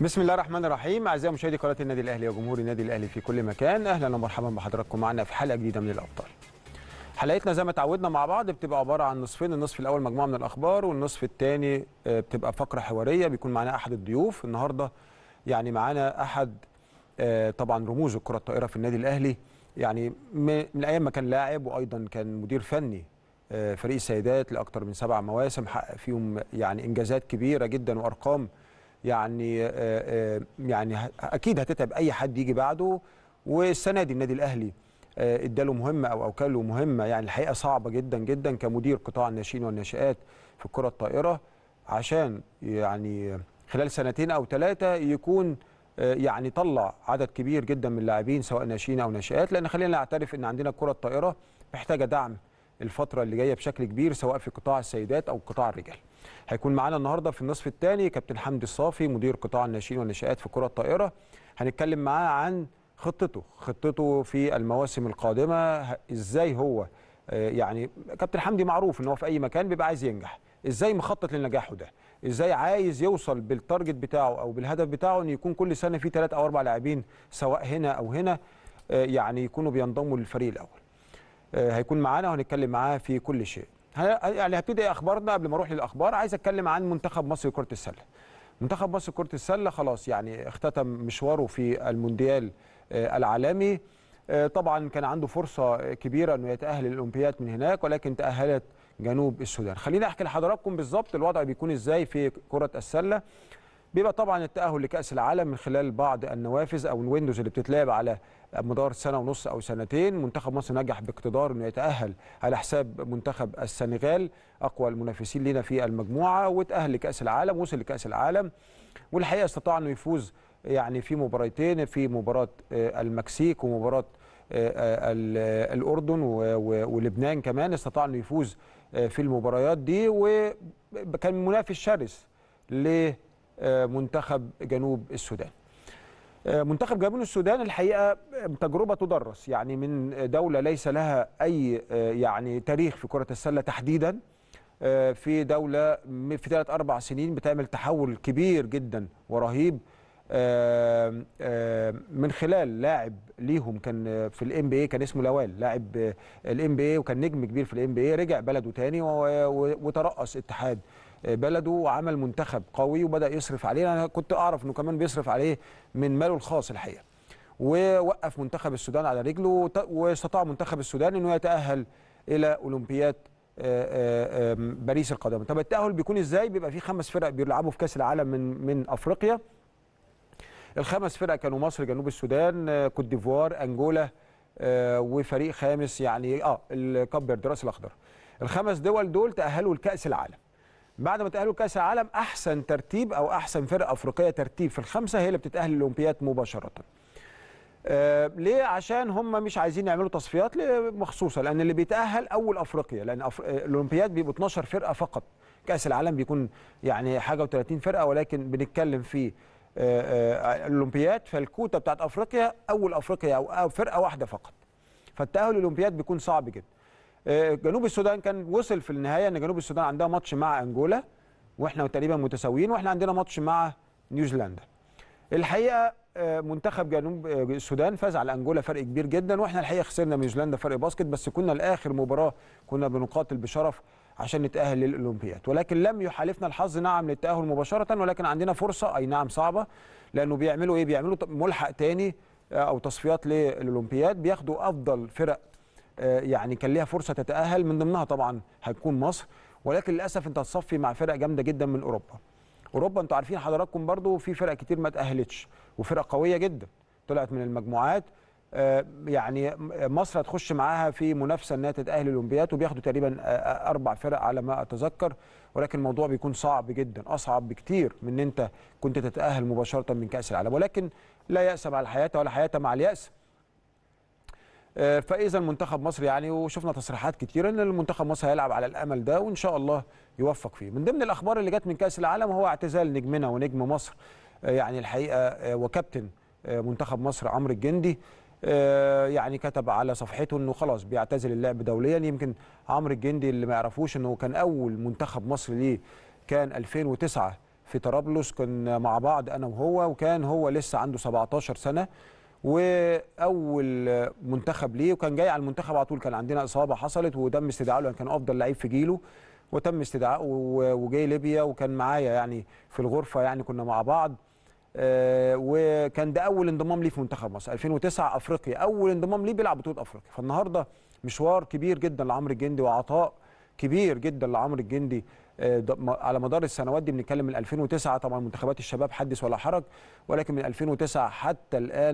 بسم الله الرحمن الرحيم اعزائي مشاهدي قناه النادي الاهلي وجمهور النادي الاهلي في كل مكان اهلا ومرحبا بحضراتكم معنا في حلقه جديده من الابطال حلقتنا زي ما اتعودنا مع بعض بتبقى عباره عن نصفين النصف الاول مجموعه من الاخبار والنصف الثاني بتبقى فقره حواريه بيكون معانا احد الضيوف النهارده يعني معانا احد آه، طبعا رموز الكره الطائره في النادي الاهلي يعني من من ايام ما كان لاعب وايضا كان مدير فني آه، فريق السيدات لاكثر من سبع مواسم حقق فيهم يعني انجازات كبيره جدا وارقام يعني آه، آه، يعني ه- اكيد هتتعب اي حد يجي بعده والسنه دي النادي الاهلي آه، اداله مهمه او اوكله مهمه يعني الحقيقه صعبه جدا جدا كمدير قطاع الناشئين والناشئات في الكره الطائره عشان يعني خلال سنتين او ثلاثه يكون آه، يعني طلع عدد كبير جدا من اللاعبين سواء ناشئين او ناشئات لان خلينا نعترف ان عندنا الكره الطائره محتاجه دعم الفتره اللي جايه بشكل كبير سواء في قطاع السيدات او قطاع الرجال. هيكون معانا النهارده في النصف الثاني كابتن حمدي الصافي مدير قطاع الناشئين والناشئات في الكره الطائره هنتكلم معاه عن خطته خطته في المواسم القادمه ه- ازاي هو آه، يعني كابتن حمدي معروف ان هو في اي مكان بيبقى عايز ينجح ازاي مخطط لنجاحه ده ازاي عايز يوصل بالتارجت بتاعه او بالهدف بتاعه ان يكون كل سنه في ثلاث او اربع لاعبين سواء هنا او هنا آه، يعني يكونوا بينضموا للفريق الاول آه، هيكون معانا وهنتكلم معاه في كل شيء ه- يعني هبتدي اخبارنا قبل ما اروح للاخبار عايز اتكلم عن منتخب مصر لكره السله منتخب مصر لكره السله خلاص يعني اختتم مشواره في المونديال آه، العالمي آه، طبعا كان عنده فرصه كبيره انه يتاهل للاولمبياد من هناك ولكن تاهلت جنوب السودان خليني احكي لحضراتكم بالظبط الوضع بيكون ازاي في كره السله بيبقى طبعا التأهل لكأس العالم من خلال بعض النوافذ أو الويندوز اللي بتتلعب على مدار سنة ونص أو سنتين منتخب مصر نجح باقتدار أنه يتأهل على حساب منتخب السنغال أقوى المنافسين لنا في المجموعة وتأهل لكأس العالم وصل لكأس العالم والحقيقة استطاع أنه يفوز يعني في مباراتين في مباراة آه، المكسيك ومباراة آه، آه، ال- آه، الأردن و- و- ولبنان كمان استطاع أنه يفوز آه، في المباريات دي وكان منافس شرس لمنتخب جنوب السودان آه، منتخب جنوب السودان الحقيقه تجربه تدرس يعني من دوله ليس لها اي آه، يعني تاريخ في كره السله تحديدا آه، في دوله م- في ثلاث اربع سنين بتعمل تحول كبير جدا ورهيب آه، آه، من خلال لاعب ليهم كان آه، في الام بي اي كان اسمه لوال لاعب الام بي اي وكان نجم كبير في الام بي اي رجع بلده تاني و- و- وترأس اتحاد آه، بلده وعمل منتخب قوي وبدأ يصرف عليه انا كنت اعرف انه كمان بيصرف عليه من ماله الخاص الحقيقه ووقف منتخب السودان على رجله وت- واستطاع منتخب السودان انه يتأهل الى اولمبياد آه، آه، آم، باريس القادمه طب التأهل بيكون ازاي بيبقى في خمس فرق بيلعبوا في كأس العالم من من افريقيا الخمس فرق كانوا مصر جنوب السودان آه، كوت ديفوار انجولا آه، وفريق خامس يعني اه الكاب فيردي راس الاخضر الخمس دول دول تاهلوا لكاس العالم بعد ما تاهلوا لكاس العالم احسن ترتيب او احسن فرقه افريقيه ترتيب في الخمسه هي اللي بتتاهل للاولمبياد مباشره آه ليه عشان هم مش عايزين يعملوا تصفيات ل- مخصوصه لان اللي بيتاهل اول افريقيا لان أف... آه، الاولمبياد بيبقوا 12 فرقه فقط كاس العالم بيكون يعني حاجه و30 فرقه ولكن بنتكلم في آه، آه، الاولمبياد فالكوتا بتاعت افريقيا اول افريقيا او أو فرقه واحده فقط فالتاهل للاولمبياد بيكون صعب جدا آه، جنوب السودان كان وصل في النهايه ان جنوب السودان عندها ماتش مع انجولا واحنا تقريبا متساويين واحنا عندنا ماتش مع نيوزيلندا الحقيقه آه، منتخب جنوب آه، السودان فاز على انجولا فرق كبير جدا واحنا الحقيقه خسرنا من نيوزيلندا فرق باسكت بس كنا لاخر مباراه كنا بنقاتل بشرف عشان نتاهل للاولمبياد ولكن لم يحالفنا الحظ نعم للتاهل مباشره ولكن عندنا فرصه اي نعم صعبه لانه بيعملوا ايه بيعملوا ط- ملحق تاني آه، او تصفيات للاولمبياد بياخدوا افضل فرق آه، يعني كان ليها فرصه تتاهل من ضمنها طبعا هتكون مصر ولكن للاسف انت هتصفي مع فرق جامده جدا من اوروبا اوروبا انتوا عارفين حضراتكم برضو في فرق كتير ما تاهلتش وفرق قويه جدا طلعت من المجموعات آه، يعني مصر هتخش معاها في منافسه انها تتاهل الاولمبياد وبياخدوا تقريبا آه، آه، اربع فرق على ما اتذكر ولكن الموضوع بيكون صعب جدا اصعب بكتير من ان انت كنت تتاهل مباشره من كاس العالم ولكن لا ياس مع الحياه ولا حياه مع الياس آه، فاذا منتخب مصر يعني وشفنا تصريحات كتير ان المنتخب مصر هيلعب على الامل ده وان شاء الله يوفق فيه من ضمن الاخبار اللي جت من كاس العالم هو اعتزال نجمنا ونجم مصر آه، يعني الحقيقه آه، وكابتن آه، منتخب مصر عمرو الجندي آه، يعني كتب على صفحته انه خلاص بيعتزل اللعب دوليا يمكن عمرو الجندي اللي ما يعرفوش انه كان اول منتخب مصر ليه كان 2009 في طرابلس كنا مع بعض انا وهو وكان هو لسه عنده 17 سنه واول منتخب ليه وكان جاي على المنتخب على طول كان عندنا اصابه حصلت وتم استدعائه لان كان افضل لعيب في جيله وتم استدعائه وجاي ليبيا وكان معايا يعني في الغرفه يعني كنا مع بعض آه، وكان ده اول انضمام ليه في منتخب مصر 2009 افريقيا اول انضمام ليه بيلعب بطوله افريقيا فالنهارده مشوار كبير جدا لعمرو الجندي وعطاء كبير جدا لعمرو الجندي آه، على مدار السنوات دي بنتكلم من 2009 طبعا منتخبات الشباب حدث ولا حرج ولكن من 2009 حتى الان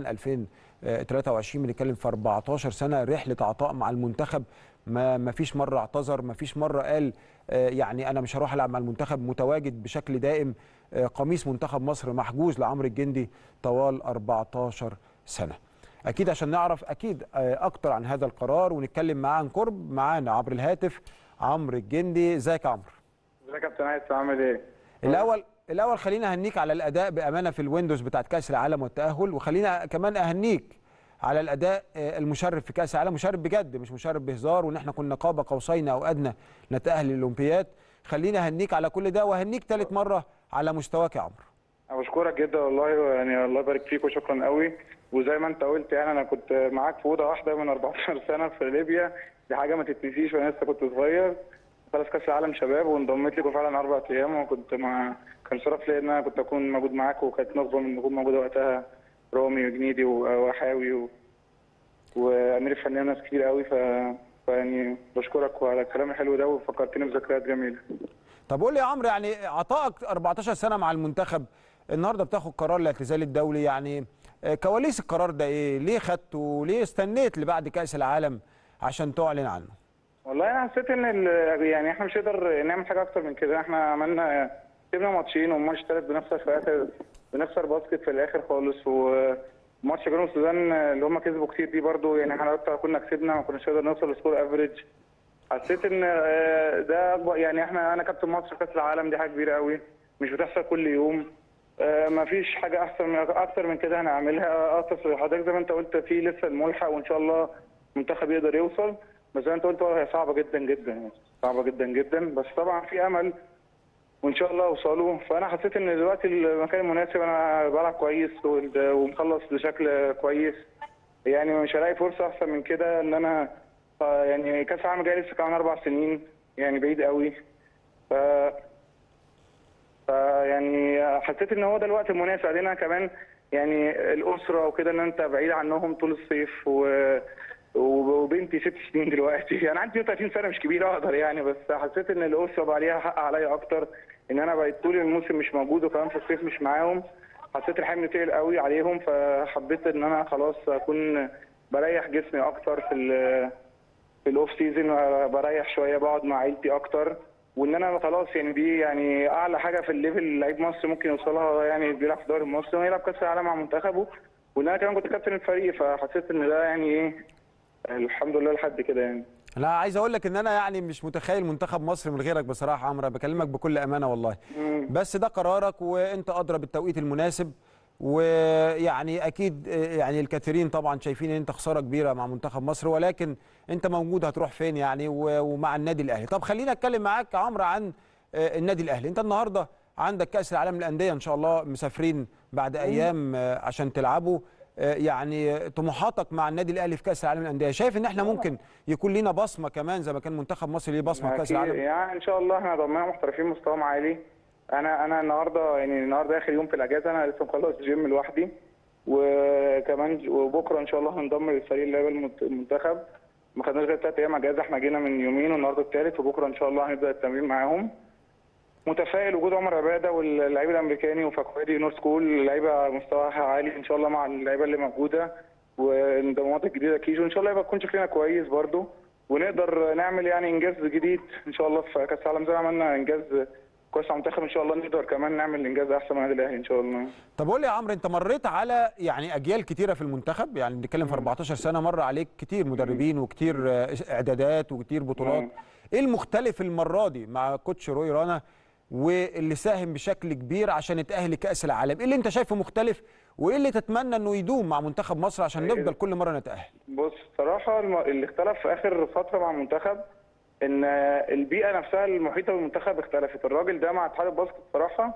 2023 بنتكلم في 14 سنه رحله عطاء مع المنتخب ما ما فيش مره اعتذر ما فيش مره قال آه، يعني انا مش هروح العب مع المنتخب متواجد بشكل دائم آه، قميص منتخب مصر محجوز لعمرو الجندي طوال 14 سنه اكيد عشان نعرف اكيد اكتر عن هذا القرار ونتكلم معاه عن قرب معانا عبر الهاتف عمرو الجندي ازيك يا عمرو ازيك يا كابتن عايز عامل ايه الاول الاول خلينا اهنيك على الاداء بامانه في الويندوز بتاعت كاس العالم والتاهل وخلينا كمان اهنيك على الاداء آه، المشرف في كاس العالم مشرف بجد مش مشرف بهزار وان احنا كنا قاب قوسين او ادنى نتاهل للاولمبياد خلينا اهنيك على كل ده واهنيك ثالث مره على مستواك يا عمرو انا بشكرك جدا والله يعني الله يبارك فيك وشكرا قوي وزي ما انت قلت يعني انا كنت معاك في اوضه واحده من 14 سنه في ليبيا دي حاجه ما تتنسيش وانا لسه كنت صغير خلاص كاس العالم شباب وانضميت لكم فعلا اربع ايام وكنت مع كان شرف لي ان انا كنت اكون موجود معاك وكانت نخبه من النجوم موجوده وقتها رامي وجنيدي وحاوي و... وامير الفنان ناس كتير قوي ف فيعني بشكرك على الكلام الحلو ده وفكرتني بذكريات جميله. طب قول لي يا عمرو يعني عطائك 14 سنه مع المنتخب النهارده بتاخد قرار الاعتزال الدولي يعني آه، كواليس القرار ده ايه؟ ليه خدته؟ ليه استنيت لبعد كاس العالم عشان تعلن عنه؟ والله انا حسيت ان يعني احنا مش هنقدر نعمل حاجه اكتر من كده احنا عملنا كسبنا ماتشين والماتش الثالث بنخسر في الاخر بنخسر باسكت في الاخر خالص وماتش جنوب السودان اللي هم كسبوا كتير دي برده يعني احنا لو كنا كسبنا ما كناش نقدر نوصل لسكور افريج حسيت ان آه، ده اكبر يعني احنا انا كابتن مصر في كاس العالم دي حاجه كبيره قوي مش بتحصل كل يوم آه، ما فيش حاجه احسن من اكتر من كده هنعملها اصل حضرتك زي ما انت قلت في لسه الملحق وان شاء الله المنتخب يقدر يوصل بس زي ما انت قلت هي صعبه جدا جدا يعني صعبه جدا جدا بس طبعا في امل وان شاء الله اوصلوا فانا حسيت ان دلوقتي المكان المناسب انا بلعب كويس ومخلص بشكل كويس يعني مش هلاقي فرصه احسن من كده ان انا يعني كاس العالم جاي لسه كمان اربع سنين يعني بعيد قوي ف يعني حسيت ان هو ده الوقت المناسب علينا كمان يعني الاسره وكده ان انت بعيد عنهم طول الصيف و وبنتي ست سنين دلوقتي انا عندي 30 سنه مش كبير اقدر يعني بس حسيت ان الاسره بقى ليها حق عليا اكتر ان انا بقيت طول الموسم مش موجود وكمان في الصيف مش معاهم حسيت الحمل تقل قوي عليهم فحبيت ان انا خلاص اكون بريح جسمي اكتر في في الاوف سيزون بريح شويه بقعد مع عيلتي اكتر وان انا خلاص يعني دي يعني اعلى حاجه في الليفل لعيب مصر ممكن يوصلها يعني بيلعب في الدوري المصري ويلعب كاس العالم مع منتخبه وان انا كمان كنت كابتن الفريق فحسيت ان ده يعني ايه الحمد لله لحد كده يعني لا عايز اقول لك ان انا يعني مش متخيل منتخب مصر من غيرك بصراحه عمرو بكلمك بكل امانه والله مم. بس ده قرارك وانت ادرى بالتوقيت المناسب ويعني اكيد يعني الكثيرين طبعا شايفين ان انت خساره كبيره مع منتخب مصر ولكن انت موجود هتروح فين يعني ومع النادي الاهلي طب خلينا اتكلم معاك عمرو عن آه، النادي الاهلي انت النهارده عندك كاس العالم للانديه ان شاء الله مسافرين بعد ايام آه، عشان تلعبوا آه، يعني طموحاتك مع النادي الاهلي في كاس العالم للانديه شايف ان احنا ممكن يكون لينا بصمه كمان زي ما كان منتخب مصر ليه بصمه في كاس العالم يعني ان شاء الله احنا ضمننا محترفين مستواهم عالي انا انا النهارده يعني النهارده اخر يوم في الاجازه انا لسه مخلص جيم لوحدي وكمان وبكره ان شاء الله هنضم للفريق اللعيبه المنتخب ما خدناش غير ثلاث ايام اجازه احنا جينا من يومين والنهارده الثالث وبكره ان شاء الله هنبدا التمرين معاهم متفائل وجود عمر عباده واللعيبه الامريكاني وفاكوادي نور سكول لعيبه مستواها عالي ان شاء الله مع اللعيبه اللي موجوده والانضمامات الجديده كيجو ان شاء الله يبقى يكون شكلنا كويس برده ونقدر نعمل يعني انجاز جديد ان شاء الله في كاس العالم زي ما عملنا انجاز كويس على المنتخب ان شاء الله نقدر كمان نعمل انجاز احسن من النادي الاهلي ان شاء الله طب قول لي يا عمرو انت مريت على يعني اجيال كتيره في المنتخب يعني بنتكلم في 14 سنه مر عليك كتير مدربين وكتير اعدادات وكتير بطولات ايه المختلف المره دي مع كوتش روي رانا واللي ساهم بشكل كبير عشان يتاهل لكاس العالم ايه اللي انت شايفه مختلف وايه اللي تتمنى انه يدوم مع منتخب مصر عشان إيه نفضل كل مره نتاهل بص صراحه اللي اختلف في اخر فتره مع المنتخب ان البيئه نفسها المحيطه بالمنتخب اختلفت الراجل ده مع اتحاد الباسكت بصراحه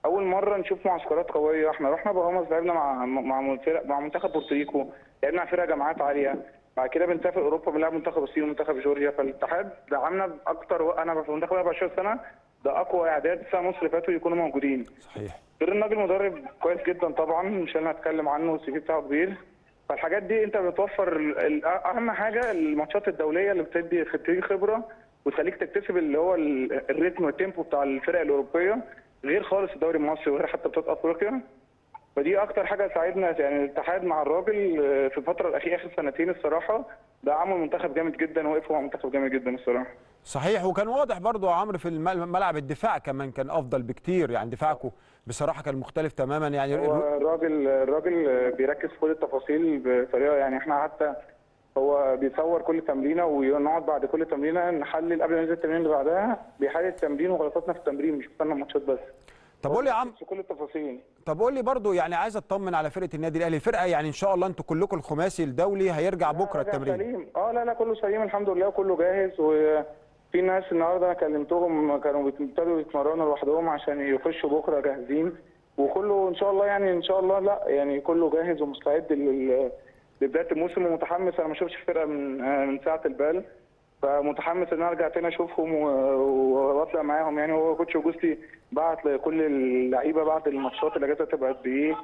اول مره نشوف معسكرات قويه احنا رحنا بهامس لعبنا مع مع فرق مع منتخب بورتوريكو لعبنا مع فرق جامعات عاليه بعد كده بنسافر اوروبا بنلعب منتخب الصين ومنتخب جورجيا فالاتحاد دعمنا باكتر و... انا في منتخب 24 سنه ده اقوى اعداد سنه ونص اللي فاتوا يكونوا موجودين صحيح غير ان الراجل مدرب كويس جدا طبعا مش انا هتكلم عنه السي في بتاعه كبير فالحاجات دي انت بتوفر ال- ال- اهم حاجه الماتشات الدوليه اللي بتدي بتدي خبره وتخليك تكتسب اللي هو ال- الريتم والتيمبو بتاع الفرق الاوروبيه غير خالص الدوري المصري وغير حتى بطولات افريقيا فدي اكتر حاجه ساعدنا يعني الاتحاد مع الراجل آه، في الفتره الاخيره اخر سنتين الصراحه دعموا المنتخب جامد جدا ووقفوا مع المنتخب جامد جدا الصراحه صحيح وكان واضح برضو يا عمرو في الم- ملعب الدفاع كمان كان افضل بكتير يعني دفاعكم بصراحه كان مختلف تماما يعني هو الراجل الراجل بيركز في كل التفاصيل بطريقه يعني احنا حتى هو بيصور كل تمرينه ونقعد بعد كل تمرينه نحلل قبل ما ننزل التمرين اللي بعدها بيحلل التمرين وغلطاتنا في التمرين مش بيستنى الماتشات بس طب قول لي يا عم في كل التفاصيل طب قول لي برضو يعني عايز اطمن على فرقه النادي الاهلي الفرقه يعني ان شاء الله انتوا كلكم الخماسي الدولي هيرجع بكره راجع التمرين سليم اه لا لا كله سليم الحمد لله وكله جاهز وفي ناس النهارده انا كلمتهم كانوا بيبتدوا يتمرنوا لوحدهم عشان يخشوا بكره جاهزين وكله ان شاء الله يعني ان شاء الله لا يعني كله جاهز ومستعد لل- لبدايه الموسم ومتحمس انا ما شفتش الفرقه من آه، من ساعه البال فمتحمس ان انا ارجع تاني اشوفهم و- واطلع معاهم يعني هو كوتش اوجوستي بعت لكل اللعيبه بعد الماتشات الاجازه تبقى قد ايه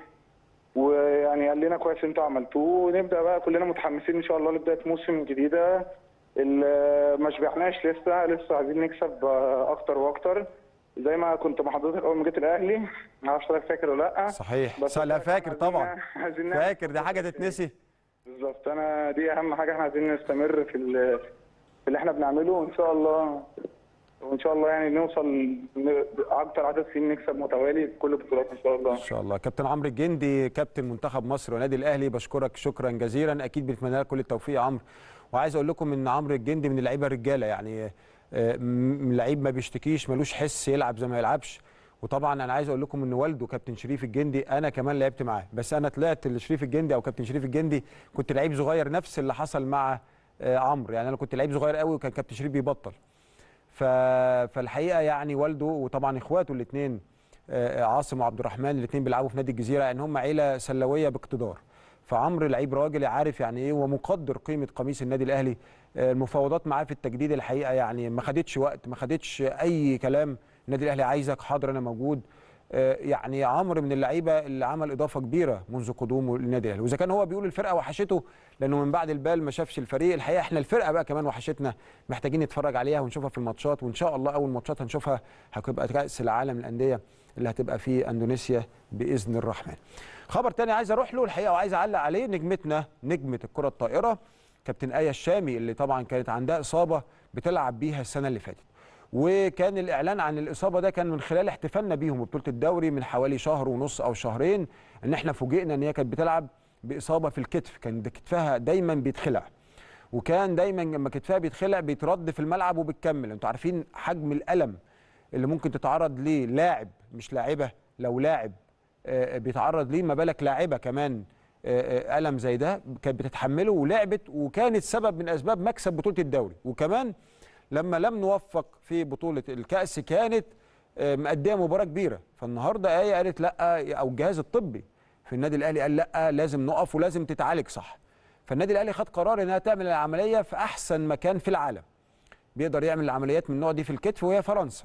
ويعني قال لنا كويس انتوا عملتوه ونبدا بقى كلنا متحمسين ان شاء الله لبدايه موسم جديده ال- ما شبعناش لسه لسه عايزين نكسب آه، اكتر واكتر زي ما كنت مع حضرتك اول ما جيت الاهلي ما اعرفش حضرتك فاكر ولا لا صحيح بس لا فاكر عايزين- طبعا عايزين نعمل- فاكر دي حاجه تتنسي بالظبط انا دي اهم حاجه احنا عايزين نستمر في ال- في اللي احنا بنعمله وان شاء الله وان شاء الله يعني نوصل ن- اكتر عدد سنين نكسب متوالي في كل البطولات ان شاء الله ان شاء الله كابتن عمرو الجندي كابتن منتخب مصر ونادي الاهلي بشكرك شكرا جزيلا اكيد بنتمنى لك كل التوفيق يا عمرو وعايز اقول لكم ان عمرو الجندي من اللعيبه الرجاله يعني آه، م- لعيب ما بيشتكيش ملوش حس يلعب زي ما يلعبش وطبعا انا عايز اقول لكم ان والده كابتن شريف الجندي انا كمان لعبت معاه بس انا طلعت لشريف الجندي او كابتن شريف الجندي كنت لعيب صغير نفس اللي حصل مع آه، عمرو يعني انا كنت لعيب صغير قوي وكان كابتن شريف بيبطل ف... فالحقيقه يعني والده وطبعا اخواته الاثنين عاصم وعبد الرحمن الاثنين بيلعبوا في نادي الجزيره يعني هم عيله سلويه باقتدار فعمرو لعيب راجل عارف يعني ايه ومقدر قيمه قميص النادي الاهلي آه، المفاوضات معاه في التجديد الحقيقه يعني ما خدتش وقت ما خدتش اي كلام النادي الاهلي عايزك حاضر انا موجود آه، يعني عمرو من اللعيبه اللي عمل اضافه كبيره منذ قدومه للنادي الاهلي واذا كان هو بيقول الفرقه وحشته لانه من بعد البال ما شافش الفريق الحقيقه احنا الفرقه بقى كمان وحشتنا محتاجين نتفرج عليها ونشوفها في الماتشات وان شاء الله اول ماتشات هنشوفها هتبقى كاس العالم للانديه اللي هتبقى في اندونيسيا باذن الرحمن خبر تاني عايز اروح له الحقيقه وعايز اعلق عليه نجمتنا نجمه الكره الطائره كابتن ايه الشامي اللي طبعا كانت عندها اصابه بتلعب بيها السنه اللي فاتت وكان الاعلان عن الاصابه ده كان من خلال احتفالنا بيهم ببطوله الدوري من حوالي شهر ونص او شهرين ان احنا فوجئنا ان هي كانت بتلعب باصابه في الكتف كان ده كتفها دايما بيتخلع وكان دايما لما كتفها بيتخلع بيترد في الملعب وبتكمل انتوا عارفين حجم الالم اللي ممكن تتعرض ليه لاعب مش لاعبه لو لاعب آه، بيتعرض ليه ما بالك لاعبه كمان آه، آه، الم زي ده كانت بتتحمله ولعبت وكانت سبب من اسباب مكسب بطوله الدوري وكمان لما لم نوفق في بطوله الكاس كانت آه، مأديه مباراه كبيره فالنهارده ايه قالت لا او الجهاز الطبي في النادي الاهلي قال لا لازم نقف ولازم تتعالج صح فالنادي الاهلي خد قرار انها تعمل العمليه في احسن مكان في العالم بيقدر يعمل العمليات من النوع دي في الكتف وهي فرنسا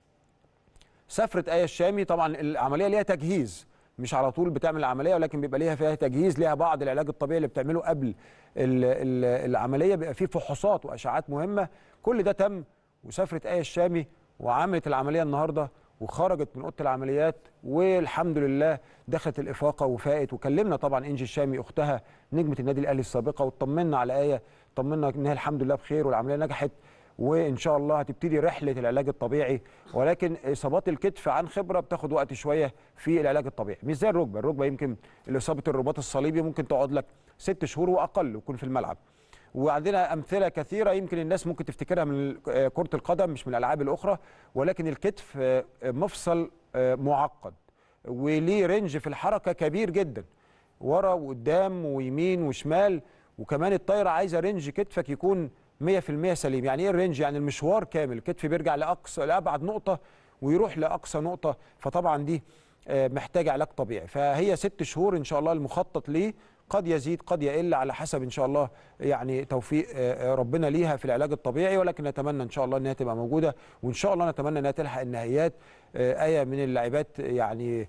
سافرت ايه الشامي طبعا العمليه ليها تجهيز مش على طول بتعمل العمليه ولكن بيبقى ليها فيها تجهيز ليها بعض العلاج الطبيعي اللي بتعمله قبل ال ال العمليه بيبقى فيه فحوصات واشعات مهمه كل ده تم وسافرت ايه الشامي وعملت العمليه النهارده وخرجت من اوضه العمليات والحمد لله دخلت الافاقه وفاقت وكلمنا طبعا انجي الشامي اختها نجمه النادي الاهلي السابقه واطمنا على ايه طمنا انها الحمد لله بخير والعمليه نجحت وان شاء الله هتبتدي رحله العلاج الطبيعي ولكن اصابات الكتف عن خبره بتاخد وقت شويه في العلاج الطبيعي مش زي الركبه الركبه يمكن اصابه الرباط الصليبي ممكن تقعد لك ست شهور واقل ويكون في الملعب وعندنا امثله كثيره يمكن الناس ممكن تفتكرها من كره القدم مش من الالعاب الاخرى ولكن الكتف آه، مفصل آه، معقد وليه رينج في الحركه كبير جدا ورا وقدام ويمين وشمال وكمان الطايره عايزه رينج كتفك يكون 100% سليم يعني ايه الرينج يعني المشوار كامل الكتف بيرجع لاقصى لابعد نقطه ويروح لاقصى نقطه فطبعا دي آه، محتاجه علاج طبيعي فهي ست شهور ان شاء الله المخطط ليه قد يزيد قد يقل على حسب ان شاء الله يعني توفيق آه، آه، ربنا ليها في العلاج الطبيعي ولكن نتمنى ان شاء الله انها تبقى موجوده وان شاء الله نتمنى انها تلحق النهائيات آه، ايه من اللاعبات يعني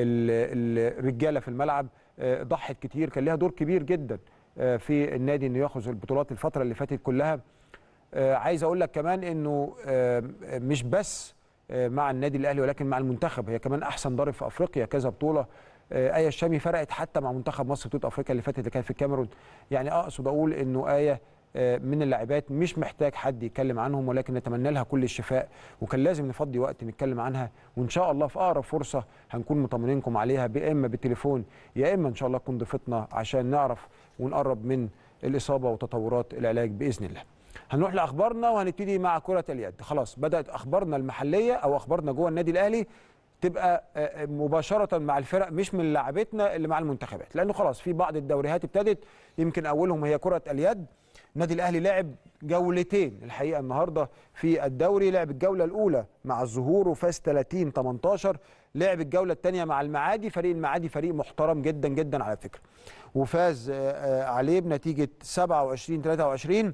ال- الرجاله في الملعب آه، ضحت كتير كان لها دور كبير جدا آه، في النادي انه ياخذ البطولات الفتره اللي فاتت كلها آه، عايز اقول لك كمان انه آه، مش بس آه، مع النادي الاهلي ولكن مع المنتخب هي كمان احسن ضارب في افريقيا كذا بطوله آه، ايه الشامي فرقت حتى مع منتخب مصر بطوله افريقيا اللي فاتت اللي كانت في الكاميرون يعني اقصد اقول انه ايه آه، من اللاعبات مش محتاج حد يتكلم عنهم ولكن نتمنى لها كل الشفاء وكان لازم نفضي وقت نتكلم عنها وان شاء الله في اقرب فرصه هنكون مطمنينكم عليها يا اما بالتليفون يا اما ان شاء الله تكون ضيفتنا عشان نعرف ونقرب من الاصابه وتطورات العلاج باذن الله. هنروح لاخبارنا وهنبتدي مع كره اليد خلاص بدات اخبارنا المحليه او اخبارنا جوه النادي الاهلي تبقى آه، آه، مباشره مع الفرق مش من لاعبتنا اللي مع المنتخبات لانه خلاص في بعض الدوريات ابتدت يمكن اولهم هي كره اليد النادي الاهلي لعب جولتين الحقيقه النهارده في الدوري لعب الجوله الاولى مع الظهور وفاز 30 18 لعب الجوله الثانيه مع المعادي فريق المعادي فريق محترم جدا جدا على فكره وفاز آه، آه، عليه بنتيجه 27 23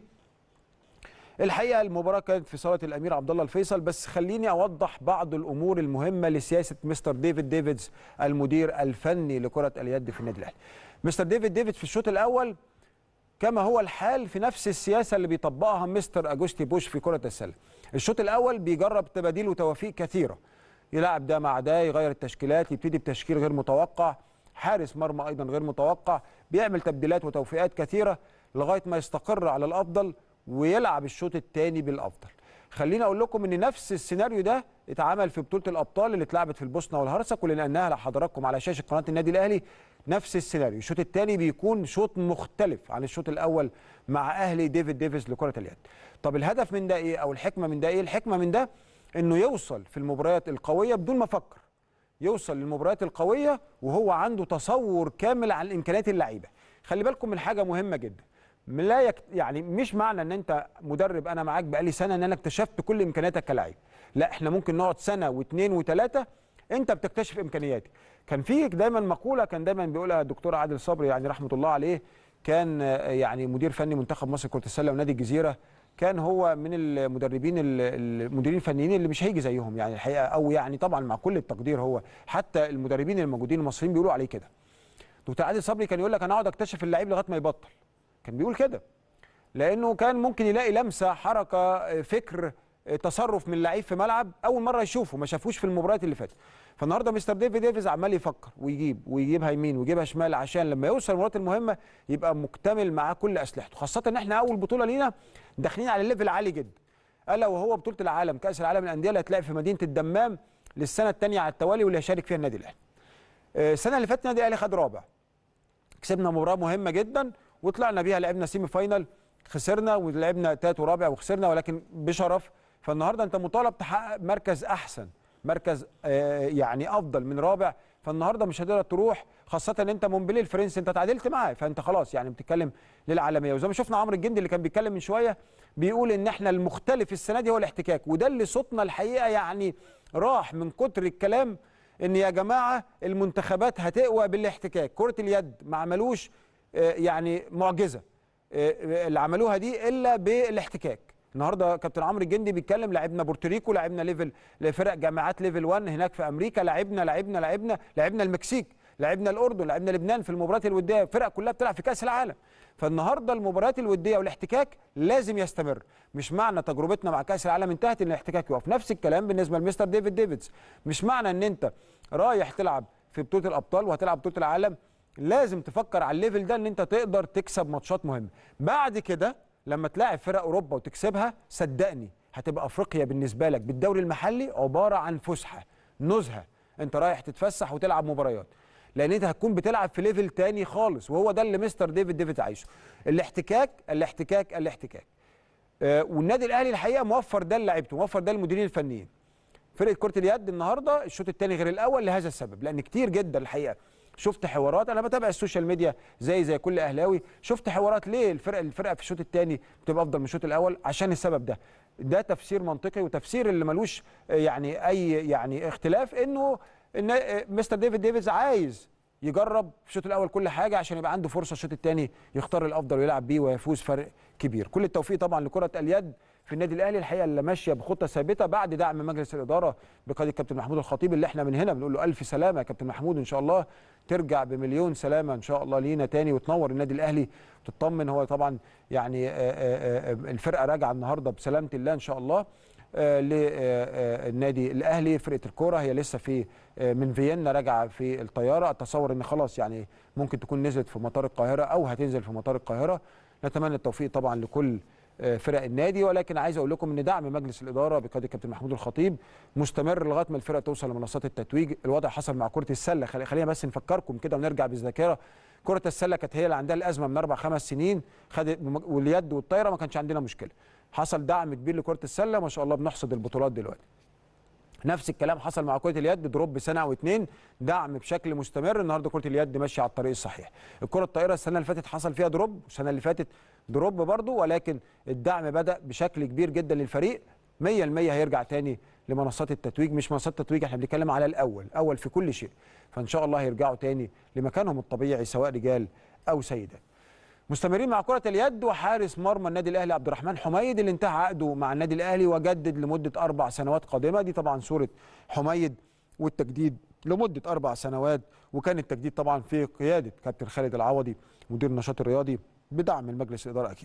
الحقيقه المباراه كانت في صاله الامير عبد الله الفيصل بس خليني اوضح بعض الامور المهمه لسياسه مستر ديفيد ديفيدز المدير الفني لكره اليد في النادي الاهلي. مستر ديفيد ديفيدز في الشوط الاول كما هو الحال في نفس السياسه اللي بيطبقها مستر اجوستي بوش في كره السله. الشوط الاول بيجرب تباديل وتوافيق كثيره. يلعب ده مع ده يغير التشكيلات يبتدي بتشكيل غير متوقع حارس مرمى ايضا غير متوقع بيعمل تبديلات وتوفيقات كثيره لغايه ما يستقر على الافضل ويلعب الشوط الثاني بالافضل خليني اقول لكم ان نفس السيناريو ده اتعمل في بطوله الابطال اللي اتلعبت في البوسنه والهرسك واللي نقلناها لحضراتكم على شاشه قناه النادي الاهلي نفس السيناريو الشوط الثاني بيكون شوط مختلف عن الشوط الاول مع اهلي ديفيد ديفيس لكره اليد طب الهدف من ده ايه او الحكمه من ده ايه الحكمه من ده انه يوصل في المباريات القويه بدون ما افكر يوصل للمباريات القويه وهو عنده تصور كامل عن امكانيات اللعيبه خلي بالكم من حاجه مهمه جدا لا يك... يعني مش معنى ان انت مدرب انا معاك بقالي سنه ان انا اكتشفت كل امكانياتك كلاعب لا احنا ممكن نقعد سنه واثنين وثلاثه انت بتكتشف امكانياتي كان في دايما مقوله كان دايما بيقولها الدكتور عادل صبري يعني رحمه الله عليه كان آه، يعني مدير فني منتخب مصر كره السله ونادي الجزيره كان هو من المدربين ال- المديرين الفنيين اللي مش هيجي زيهم يعني الحقيقه او يعني طبعا مع كل التقدير هو حتى المدربين الموجودين المصريين بيقولوا عليه كده دكتور عادل صبري كان يقول لك انا اقعد اكتشف اللعيب لغايه ما يبطل كان بيقول كده لانه كان ممكن يلاقي لمسه حركه فكر تصرف من لعيب في ملعب اول مره يشوفه ما شافوش في المباريات اللي فاتت فالنهارده مستر ديفيد ديفيز عمال يفكر ويجيب ويجيبها يمين ويجيبها شمال عشان لما يوصل المباريات المهمه يبقى مكتمل معاه كل اسلحته خاصه ان احنا اول بطوله لينا داخلين على ليفل عالي جدا الا وهو بطوله العالم كاس العالم للانديه اللي هتلاقي في مدينه الدمام للسنه الثانيه على التوالي واللي هيشارك فيها النادي الاهلي آه، السنه اللي فاتت النادي الاهلي خد رابع كسبنا مباراه مهمه جدا وطلعنا بيها لعبنا سيمي فاينال خسرنا ولعبنا تالت ورابع وخسرنا ولكن بشرف فالنهارده انت مطالب تحقق مركز احسن مركز آه، يعني افضل من رابع فالنهارده مش هتقدر تروح خاصه ان انت مونبلي الفرنسي انت تعادلت معاه فانت خلاص يعني بتتكلم للعالميه وزي ما شفنا عمرو الجندي اللي كان بيتكلم من شويه بيقول ان احنا المختلف السنه دي هو الاحتكاك وده اللي صوتنا الحقيقه يعني راح من كتر الكلام ان يا جماعه المنتخبات هتقوى بالاحتكاك كره اليد ما عملوش آه، يعني معجزه آه، اللي عملوها دي الا بالاحتكاك النهارده كابتن عمرو الجندي بيتكلم لعبنا بورتوريكو لعبنا ليفل لفرق جامعات ليفل 1 هناك في امريكا لعبنا لعبنا لعبنا لعبنا المكسيك لعبنا الاردن لعبنا لبنان في المباريات الوديه فرق كلها بتلعب في كاس العالم فالنهارده المباريات الوديه والاحتكاك لازم يستمر مش معنى تجربتنا مع كاس العالم انتهت ان الاحتكاك يقف نفس الكلام بالنسبه لمستر ديفيد ديفيدز مش معنى ان انت رايح تلعب في بطوله الابطال وهتلعب بطوله العالم لازم تفكر على الليفل ده ان انت تقدر تكسب ماتشات مهمه بعد كده لما تلاعب فرق اوروبا وتكسبها صدقني هتبقى افريقيا بالنسبه لك بالدوري المحلي عباره عن فسحه نزهه انت رايح تتفسح وتلعب مباريات لان انت هتكون بتلعب في ليفل تاني خالص وهو ده اللي مستر ديفيد ديفيد عايشه الاحتكاك الاحتكاك الاحتكاك آه والنادي الاهلي الحقيقه موفر ده لعيبته موفر ده للمديرين الفنيين فرقه كره اليد النهارده الشوط الثاني غير الاول لهذا السبب لان كتير جدا الحقيقه شفت حوارات انا بتابع السوشيال ميديا زي زي كل اهلاوي شفت حوارات ليه الفرقه الفرقه في الشوط الثاني بتبقى افضل من الشوط الاول عشان السبب ده ده تفسير منطقي وتفسير اللي ملوش آه، يعني اي يعني اختلاف انه ان آه، مستر ديفيد ديفيز عايز يجرب في الشوط الاول كل حاجه عشان يبقى عنده فرصه الشوط الثاني يختار الافضل ويلعب بيه ويفوز فرق كبير كل التوفيق طبعا لكره اليد في النادي الاهلي الحقيقه اللي ماشيه بخطه ثابته بعد دعم مجلس الاداره بقياده الكابتن محمود الخطيب اللي احنا من هنا بنقول له الف سلامه يا كابتن محمود ان شاء الله ترجع بمليون سلامه ان شاء الله لينا تاني وتنور النادي الاهلي وتطمن هو طبعا يعني آه، آه، آه، الفرقه راجعه النهارده بسلامه الله ان شاء الله للنادي الاهلي فرقه الكوره هي لسه في آه، من فيينا راجعه في الطياره اتصور ان خلاص يعني ممكن تكون نزلت في مطار القاهره او هتنزل في مطار القاهره نتمنى التوفيق طبعا لكل آه، فرق النادي ولكن عايز اقول لكم ان دعم مجلس الاداره بقياده الكابتن محمود الخطيب مستمر لغايه ما الفرقه توصل لمنصات التتويج الوضع حصل مع كره السله خلي- خلينا بس نفكركم كده ونرجع بالذاكره كره السله كانت هي اللي عندها الازمه من اربع خمس سنين خدت واليد والطايره ما كانش عندنا مشكله حصل دعم كبير لكره السله ما شاء الله بنحصد البطولات دلوقتي نفس الكلام حصل مع كره اليد دروب سنه او اتنين دعم بشكل مستمر النهارده كره اليد ماشيه على الطريق الصحيح الكره الطائره السنه اللي فاتت حصل فيها دروب والسنه اللي فاتت دروب برضو ولكن الدعم بدا بشكل كبير جدا للفريق 100% هيرجع تاني لمنصات التتويج مش منصات التتويج احنا بنتكلم على الاول اول في كل شيء فان شاء الله هيرجعوا تاني لمكانهم الطبيعي سواء رجال او سيدات مستمرين مع كرة اليد وحارس مرمى النادي الأهلي عبد الرحمن حميد اللي انتهى عقده مع النادي الأهلي وجدد لمدة أربع سنوات قادمة دي طبعا صورة حميد والتجديد لمدة أربع سنوات وكان التجديد طبعا في قيادة كابتن خالد العوضي مدير النشاط الرياضي بدعم المجلس الإدارة أكيد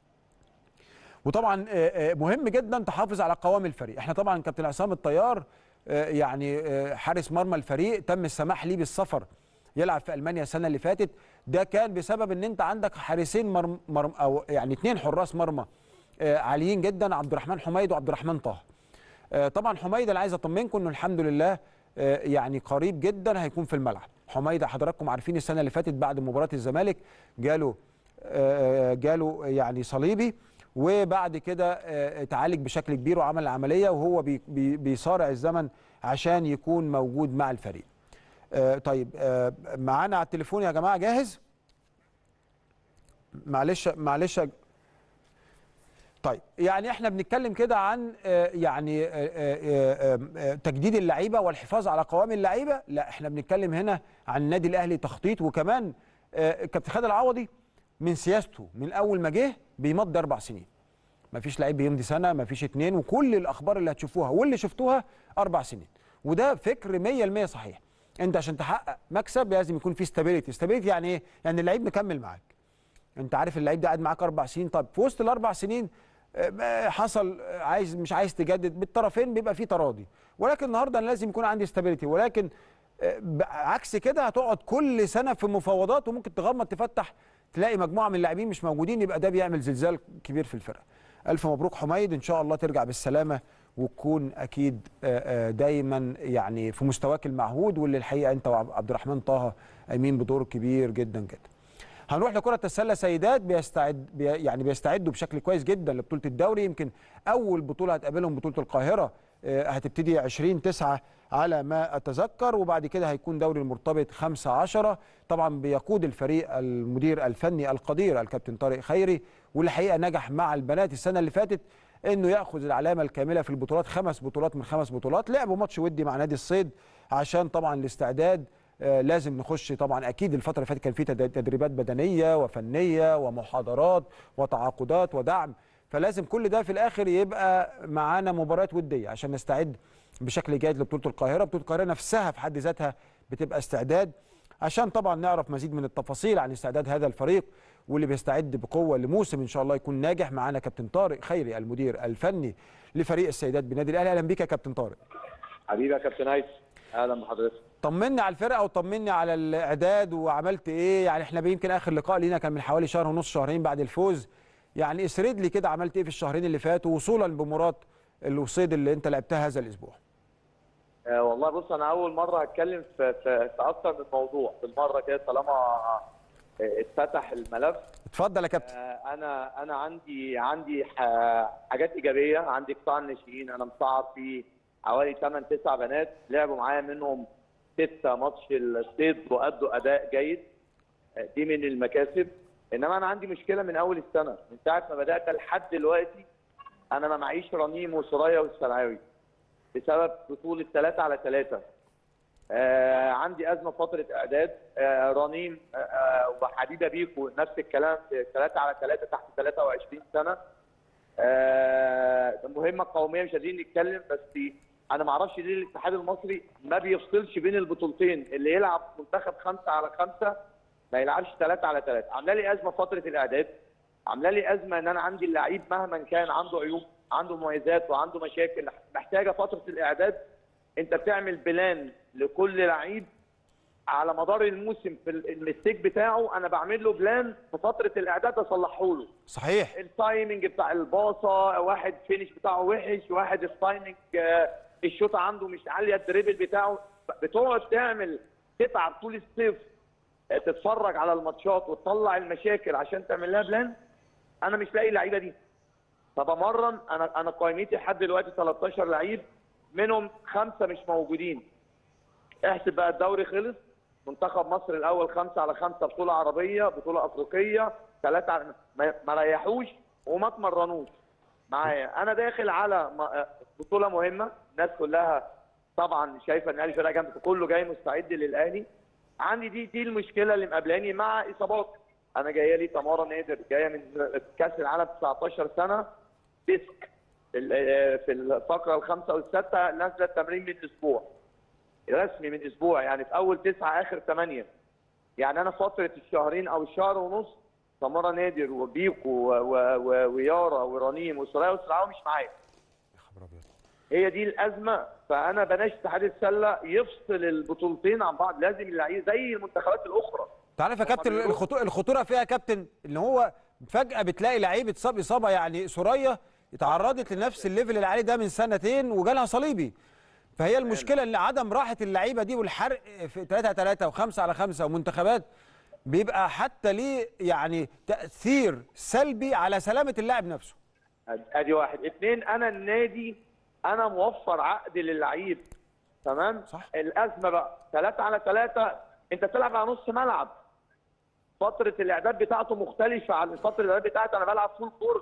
وطبعا آه، آه، مهم جدا تحافظ على قوام الفريق احنا طبعا كابتن عصام الطيار آه، يعني آه، حارس مرمى الفريق تم السماح ليه بالسفر يلعب في المانيا السنه اللي فاتت ده كان بسبب ان انت عندك حارسين مرم مرم او يعني اثنين حراس مرمى آه، عاليين جدا عبد الرحمن حميد وعبد الرحمن طه آه، طبعا حميد انا عايز اطمنكم انه الحمد لله آه، يعني قريب جدا هيكون في الملعب حميد حضراتكم عارفين السنه اللي فاتت بعد مباراه الزمالك جاله آه، جاله يعني صليبي وبعد كده آه، اتعالج بشكل كبير وعمل العمليه وهو بي- بي- بيصارع الزمن عشان يكون موجود مع الفريق آه، طيب آه، معانا على التليفون يا جماعه جاهز معلش معلش يا- طيب يعني احنا بنتكلم كده عن آه، يعني آه، آه، آه، آه، تجديد اللعيبه والحفاظ على قوام اللعيبه لا احنا بنتكلم هنا عن النادي الاهلي تخطيط وكمان آه، كابتن خالد العوضي من سياسته من اول ما جه بيمضي اربع سنين ما فيش لعيب بيمضي سنه ما فيش اتنين وكل الاخبار اللي هتشوفوها واللي شفتوها اربع سنين وده فكر 100% صحيح انت عشان تحقق مكسب لازم يكون في استابيليتي استابيليتي يعني ايه يعني اللعيب مكمل معاك انت عارف اللعيب ده قاعد معاك اربع سنين طب في وسط الاربع سنين آه، حصل آه، عايز مش عايز تجدد بالطرفين بيبقى في تراضي ولكن النهارده انا لازم يكون عندي استابيليتي ولكن آه، ب- عكس كده هتقعد كل سنه في مفاوضات وممكن تغمض تفتح تلاقي مجموعه من اللاعبين مش موجودين يبقى ده بيعمل زلزال كبير في الفرقه الف مبروك حميد ان شاء الله ترجع بالسلامه وتكون اكيد آه، آه، دايما يعني في مستواك المعهود واللي الحقيقه انت وعبد الرحمن طه قايمين بدور كبير جدا جدا هنروح لكرة السلة سيدات بيستعد بي يعني بيستعدوا بشكل كويس جدا لبطولة الدوري يمكن أول بطولة هتقابلهم بطولة القاهرة آه، هتبتدي 20 9 على ما أتذكر وبعد كده هيكون دوري المرتبط 5 10 طبعا بيقود الفريق المدير الفني القدير الكابتن طارق خيري واللي الحقيقة نجح مع البنات السنة اللي فاتت انه ياخذ العلامه الكامله في البطولات خمس بطولات من خمس بطولات لعبوا ماتش ودي مع نادي الصيد عشان طبعا الاستعداد آه، لازم نخش طبعا اكيد الفتره اللي فاتت كان في تد- تدريبات بدنيه وفنيه ومحاضرات وتعاقدات ودعم فلازم كل ده في الاخر يبقى معانا مباريات وديه عشان نستعد بشكل جيد لبطوله القاهره بطوله القاهره نفسها في حد ذاتها بتبقى استعداد عشان طبعا نعرف مزيد من التفاصيل عن استعداد هذا الفريق واللي بيستعد بقوه لموسم ان شاء الله يكون ناجح معانا كابتن طارق خيري المدير الفني لفريق السيدات بالنادي الاهلي اهلا بيك يا كابتن طارق حبيبي يا كابتن هيثم اهلا بحضرتك طمني على الفرقه وطمني على الاعداد وعملت ايه يعني احنا يمكن اخر لقاء لينا كان من حوالي شهر ونص شهرين بعد الفوز يعني اسرد لي كده عملت ايه في الشهرين اللي فاتوا وصولا بمباراه الوصيد اللي انت لعبتها هذا الاسبوع آه والله بص انا اول مره هتكلم في, في, في اكتر من موضوع بالمره كده طالما آه، اتفتح الملف اتفضل يا كابتن آه انا انا عندي عندي ح- حاجات ايجابيه عندي قطاع الناشئين انا مصعد فيه حوالي 8 9 بنات لعبوا معايا منهم ستة ماتش الصيد وادوا اداء جيد آه، دي من المكاسب انما انا عندي مشكله من اول السنه من ساعه ما بدات لحد دلوقتي انا ما معيش رنيم وسرايا والسلعاوي بسبب بطوله 3 على 3 آه عندي ازمه فتره اعداد آه رنيم آه، آه وحبيبه بيكو نفس الكلام في 3 على 3 تحت 23 سنه آه مهمه قوميه مش عايزين نتكلم بس انا ما اعرفش ليه الاتحاد المصري ما بيفصلش بين البطولتين اللي يلعب منتخب 5 على 5 ما يلعبش 3 على 3 عامله لي ازمه فتره الاعداد عامله لي ازمه ان انا عندي اللعيب مهما كان عنده عيوب عنده مميزات وعنده مشاكل محتاجه فتره الاعداد انت بتعمل بلان لكل لعيب على مدار الموسم في المستيك بتاعه انا بعمل له بلان في فتره الاعداد اصلحه له صحيح التايمنج بتاع الباصه واحد فينش بتاعه وحش واحد التايمنج آه، الشوطه عنده مش عاليه الدريبل بتاعه بتقعد تعمل تتعب طول الصيف آه، تتفرج على الماتشات وتطلع المشاكل عشان تعمل لها بلان انا مش لاقي اللعيبه دي فبمرن انا انا قائمتي لحد دلوقتي 13 لعيب منهم خمسه مش موجودين احسب بقى الدوري خلص منتخب مصر الاول خمسة على خمسة بطولة عربية بطولة افريقية ثلاثة على ما ما ريحوش وما اتمرنوش معايا انا داخل على م- بطولة مهمة الناس كلها طبعا شايفة ان الاهلي فرقة جامدة كله جاي مستعد للاهلي عندي دي دي المشكلة اللي مقابلاني مع اصابات انا جايه لي تمارا نادر جايه من كاس العالم 19 سنة ديسك في ال- في الفقرة الخامسة والسادسة نازلة التمرين من اسبوع رسمي من اسبوع يعني في اول تسعه اخر ثمانيه يعني انا فتره الشهرين او الشهر ونص سمره نادر وبيكو و- و- و- ويارا ورنيم وسرايا وسرايا مش معايا يا خبر ابيض هي دي الازمه فانا بناشد اتحاد السله يفصل البطولتين عن بعض لازم اللعيبه زي المنتخبات الاخرى انت عارف يا كابتن الخطو- الخطوره فيها يا كابتن ان هو فجاه بتلاقي لعيب اتصاب اصابه يعني سوريا اتعرضت لنفس الليفل اللي عليه ده من سنتين وجالها صليبي فهي المشكله ان عدم راحه اللعيبه دي والحرق في 3 على 3 و5 على 5 ومنتخبات بيبقى حتى ليه يعني تاثير سلبي على سلامه اللاعب نفسه ادي واحد اثنين انا النادي انا موفر عقد للعيب تمام صح. الازمه بقى ثلاثة على ثلاثة انت بتلعب على نص ملعب فتره الاعداد بتاعته مختلفه عن فتره الاعداد بتاعتي انا بلعب فول كورت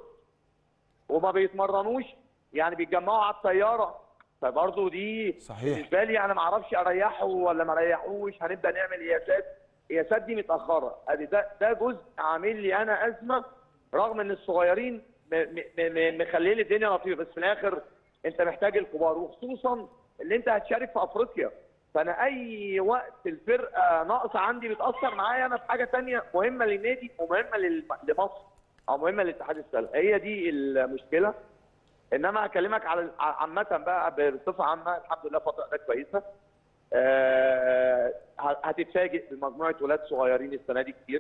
وما بيتمرنوش يعني بيتجمعوا على الطياره فبرضه دي صحيح. بالنسبه لي انا ما اعرفش اريحه ولا ما اريحوش هنبدا نعمل قياسات قياسات دي متاخره ادي ده ده جزء عامل لي انا ازمه رغم ان الصغيرين م- م- م- مخليه لي الدنيا لطيفه بس في الاخر انت محتاج الكبار وخصوصا اللي انت هتشارك في افريقيا فانا اي وقت الفرقه ناقصه عندي بتاثر معايا انا في حاجه تانية مهمه للنادي ومهمه لل- لمصر او مهمه لاتحاد السله هي دي المشكله انما هكلمك على عامه بقى بصفه عامه الحمد لله فتره ده كويسه آه، هتتفاجئ بمجموعه ولاد صغيرين السنه دي كتير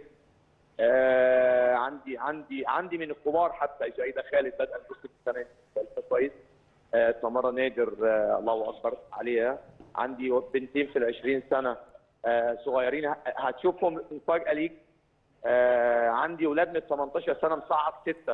آه، عندي عندي عندي من الكبار حتى جايده خالد بدأ الموسم السنه دي ثالثه كويس آه، تمارا نادر آه، الله اكبر عليها عندي بنتين في ال 20 سنه آه، صغيرين ه- هتشوفهم مفاجاه ليك آه، عندي ولاد من 18 سنه مصعد سته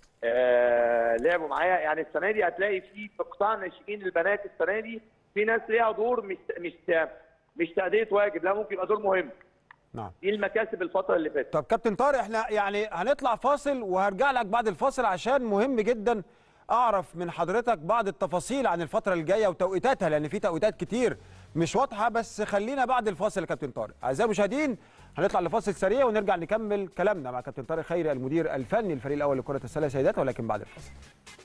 آه، لعبوا معايا يعني السنه دي هتلاقي في في قطاع الناشئين البنات السنه دي في ناس ليها دور مش مش مش تأدية واجب لا ممكن يبقى دور مهم نعم دي المكاسب الفتره اللي فاتت طب كابتن طارق احنا يعني هنطلع فاصل وهرجع لك بعد الفاصل عشان مهم جدا اعرف من حضرتك بعض التفاصيل عن الفتره الجايه وتوقيتاتها لان في توقيتات كتير مش واضحه بس خلينا بعد الفاصل يا كابتن طارق اعزائي المشاهدين هنطلع لفاصل سريع ونرجع نكمل كلامنا مع كابتن طارق خيري المدير الفني الفريق الاول لكره السله سيدات ولكن بعد الفاصل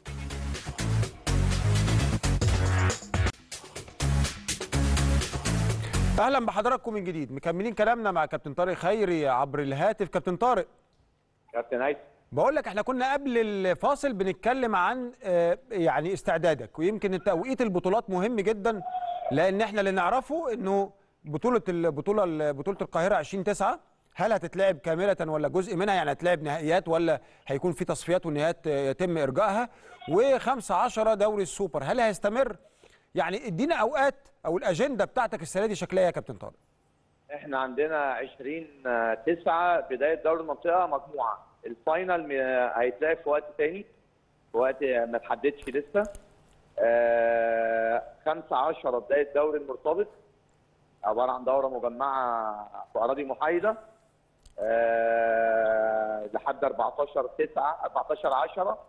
اهلا بحضراتكم من جديد مكملين كلامنا مع كابتن طارق خيري عبر الهاتف كابتن طارق كابتن هيثم بقول لك احنا كنا قبل الفاصل بنتكلم عن آه، يعني استعدادك ويمكن توقيت البطولات مهم جدا لان احنا اللي نعرفه انه بطوله البطوله بطوله القاهره 2009 هل هتتلعب كامله ولا جزء منها يعني هتلعب نهائيات ولا هيكون في تصفيات ونهائيات آه، يتم ارجائها و5 10 دوري السوبر هل هيستمر يعني ادينا اوقات او الاجنده بتاعتك السنه دي شكلها إيه يا كابتن طارق احنا عندنا 20 9 بدايه دوري المنطقه مجموعه الفاينل م- هيتلعب في وقت تاني في وقت ما تحددش لسه آه 5 10 بدايه دوري المرتبط عباره عن دوره مجمعه في اراضي محايده آه لحد 14 9 14 10